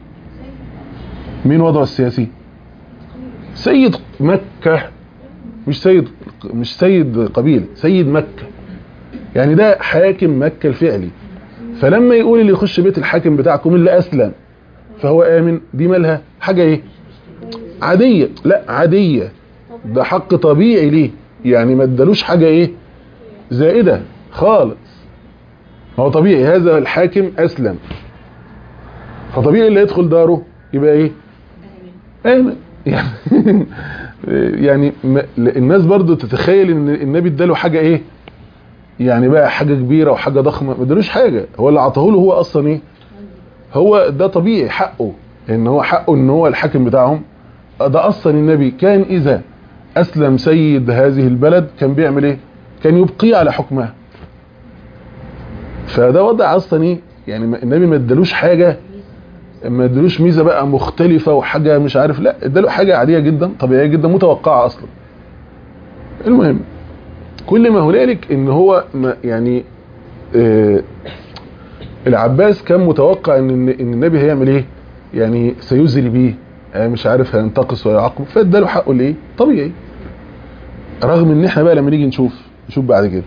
Speaker 2: مين وضعه السياسي سيد مكة مش سيد مش سيد قبيلة سيد مكة يعني ده حاكم مكة الفعلي فلما يقول اللي يخش بيت الحاكم بتاعكم اللي اسلم فهو امن دي مالها حاجة ايه عادية لا عادية ده حق طبيعي ليه يعني ما ادالوش حاجة ايه زائدة خالص هو طبيعي هذا الحاكم اسلم فطبيعي اللي يدخل داره يبقى ايه امن يعني يعني الناس برضو تتخيل ان النبي اداله حاجة ايه يعني بقى حاجة كبيرة وحاجة ضخمة ما ادالوش حاجة هو اللي عطاه له هو اصلا ايه هو ده طبيعي حقه ان هو حقه ان هو الحاكم بتاعهم ده اصلا النبي كان اذا اسلم سيد هذه البلد كان بيعمل ايه كان يبقي على حكمها فده وضع اصلا ايه يعني النبي ما ادالوش حاجة ما ادالوش ميزه بقى مختلفه وحاجه مش عارف لا اداله حاجه عاديه جدا طبيعيه جدا متوقعه اصلا المهم كل ما هنالك ان هو يعني آه العباس كان متوقع ان ان النبي هيعمل ايه يعني سيزري بيه آه مش عارف هينتقص ويعاقب فاداله حقه ليه طبيعي رغم ان احنا بقى لما نيجي نشوف نشوف بعد كده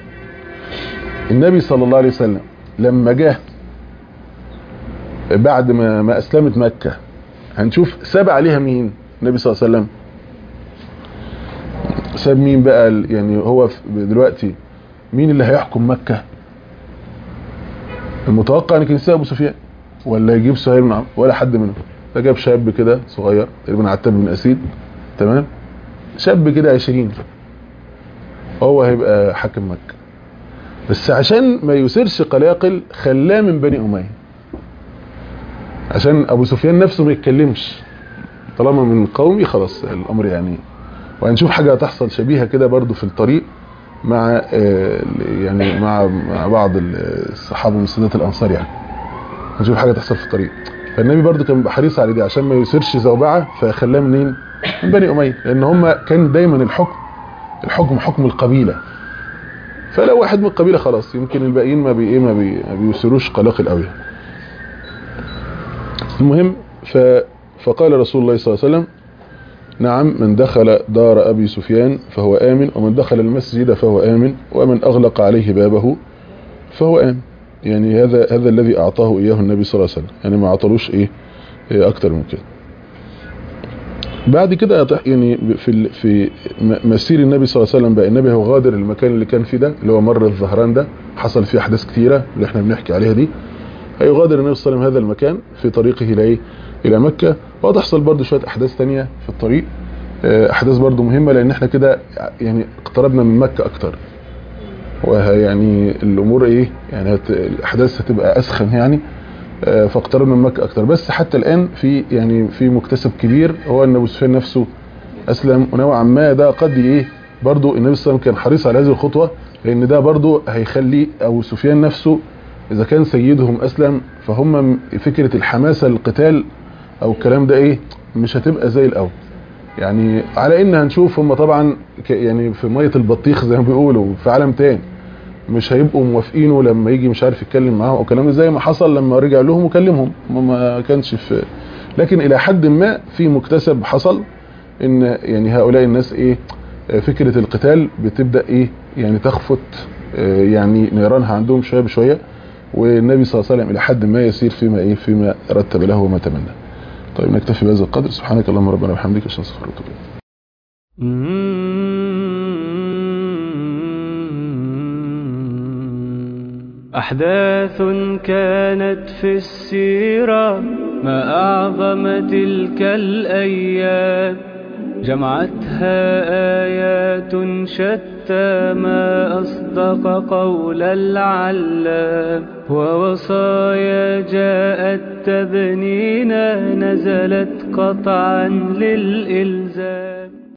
Speaker 2: النبي صلى الله عليه وسلم لما جه بعد ما ما اسلمت مكة هنشوف ساب عليها مين النبي صلى الله عليه وسلم ساب مين بقى يعني هو دلوقتي مين اللي هيحكم مكة المتوقع ان كان يسيب ابو سفيان ولا يجيب سهيل بن عمرو ولا حد منهم فجاب شاب كده صغير تقريبا عتاب بن اسيد تمام شاب كده 20 هو هيبقى حاكم مكة بس عشان ما يثيرش قلاقل خلاه من بني اميه عشان ابو سفيان نفسه ما يتكلمش طالما من قومي خلاص الامر يعني وهنشوف حاجه هتحصل شبيهه كده برضو في الطريق مع يعني مع مع بعض الصحابه من سادات الانصار يعني هنشوف حاجه تحصل في الطريق فالنبي برضو كان بيبقى حريص على دي عشان ما يثيرش زوبعه فخلاه منين من بني اميه لان هم كان دايما الحكم الحكم حكم القبيله فلو واحد من القبيله خلاص يمكن الباقيين ما بي ايه ما, بي ما بيثيروش قلاقل قوي المهم ف فقال رسول الله صلى الله عليه وسلم نعم من دخل دار أبي سفيان فهو آمن ومن دخل المسجد فهو آمن ومن أغلق عليه بابه فهو آمن يعني هذا هذا الذي أعطاه إياه النبي صلى الله عليه وسلم يعني ما أعطلوش إيه, إيه أكتر من كده بعد كده يعني في في مسير النبي صلى الله عليه وسلم بقى النبي هو غادر المكان اللي كان فيه ده اللي هو مر الظهران ده حصل فيه أحداث كثيرة اللي احنا بنحكي عليها دي هيغادر النبي صلى الله عليه وسلم هذا المكان في طريقه إلى إيه الى مكة وهتحصل برضو شوية احداث تانية في الطريق احداث برضو مهمة لان احنا كده يعني اقتربنا من مكة اكتر ويعني الامور ايه يعني هت الاحداث هتبقى اسخن يعني فاقتربنا من مكة اكتر بس حتى الان في يعني في مكتسب كبير هو ان ابو سفيان نفسه اسلم ونوعا ما ده قد ايه برضو النبي صلى الله عليه وسلم كان حريص على هذه الخطوة لان ده برضو هيخلي ابو سفيان نفسه اذا كان سيدهم اسلم فهم فكرة الحماسة للقتال او الكلام ده ايه مش هتبقى زي الاول يعني على ان هنشوف هم طبعا يعني في مية البطيخ زي ما بيقولوا في عالم تاني مش هيبقوا موافقينه لما يجي مش عارف يتكلم معاهم او كلام زي ما حصل لما رجع لهم وكلمهم ما كانش في لكن الى حد ما في مكتسب حصل ان يعني هؤلاء الناس ايه فكرة القتال بتبدأ ايه يعني تخفت يعني نيرانها عندهم شوية بشوية والنبي صلى الله عليه وسلم الى حد ما يسير فيما ايه فيما رتب له وما تمنى طيب نكتفي بهذا القدر سبحانك اللهم ربنا وبحمدك اشهد ان لا اله الا انت
Speaker 1: Mm-hmm. أحداث كانت في السيرة ما أعظم تلك الأيام جمعتها آيات شتى ما أصدق قول العلام ووصايا جاءت تبنينا نزلت قطعا للإلزام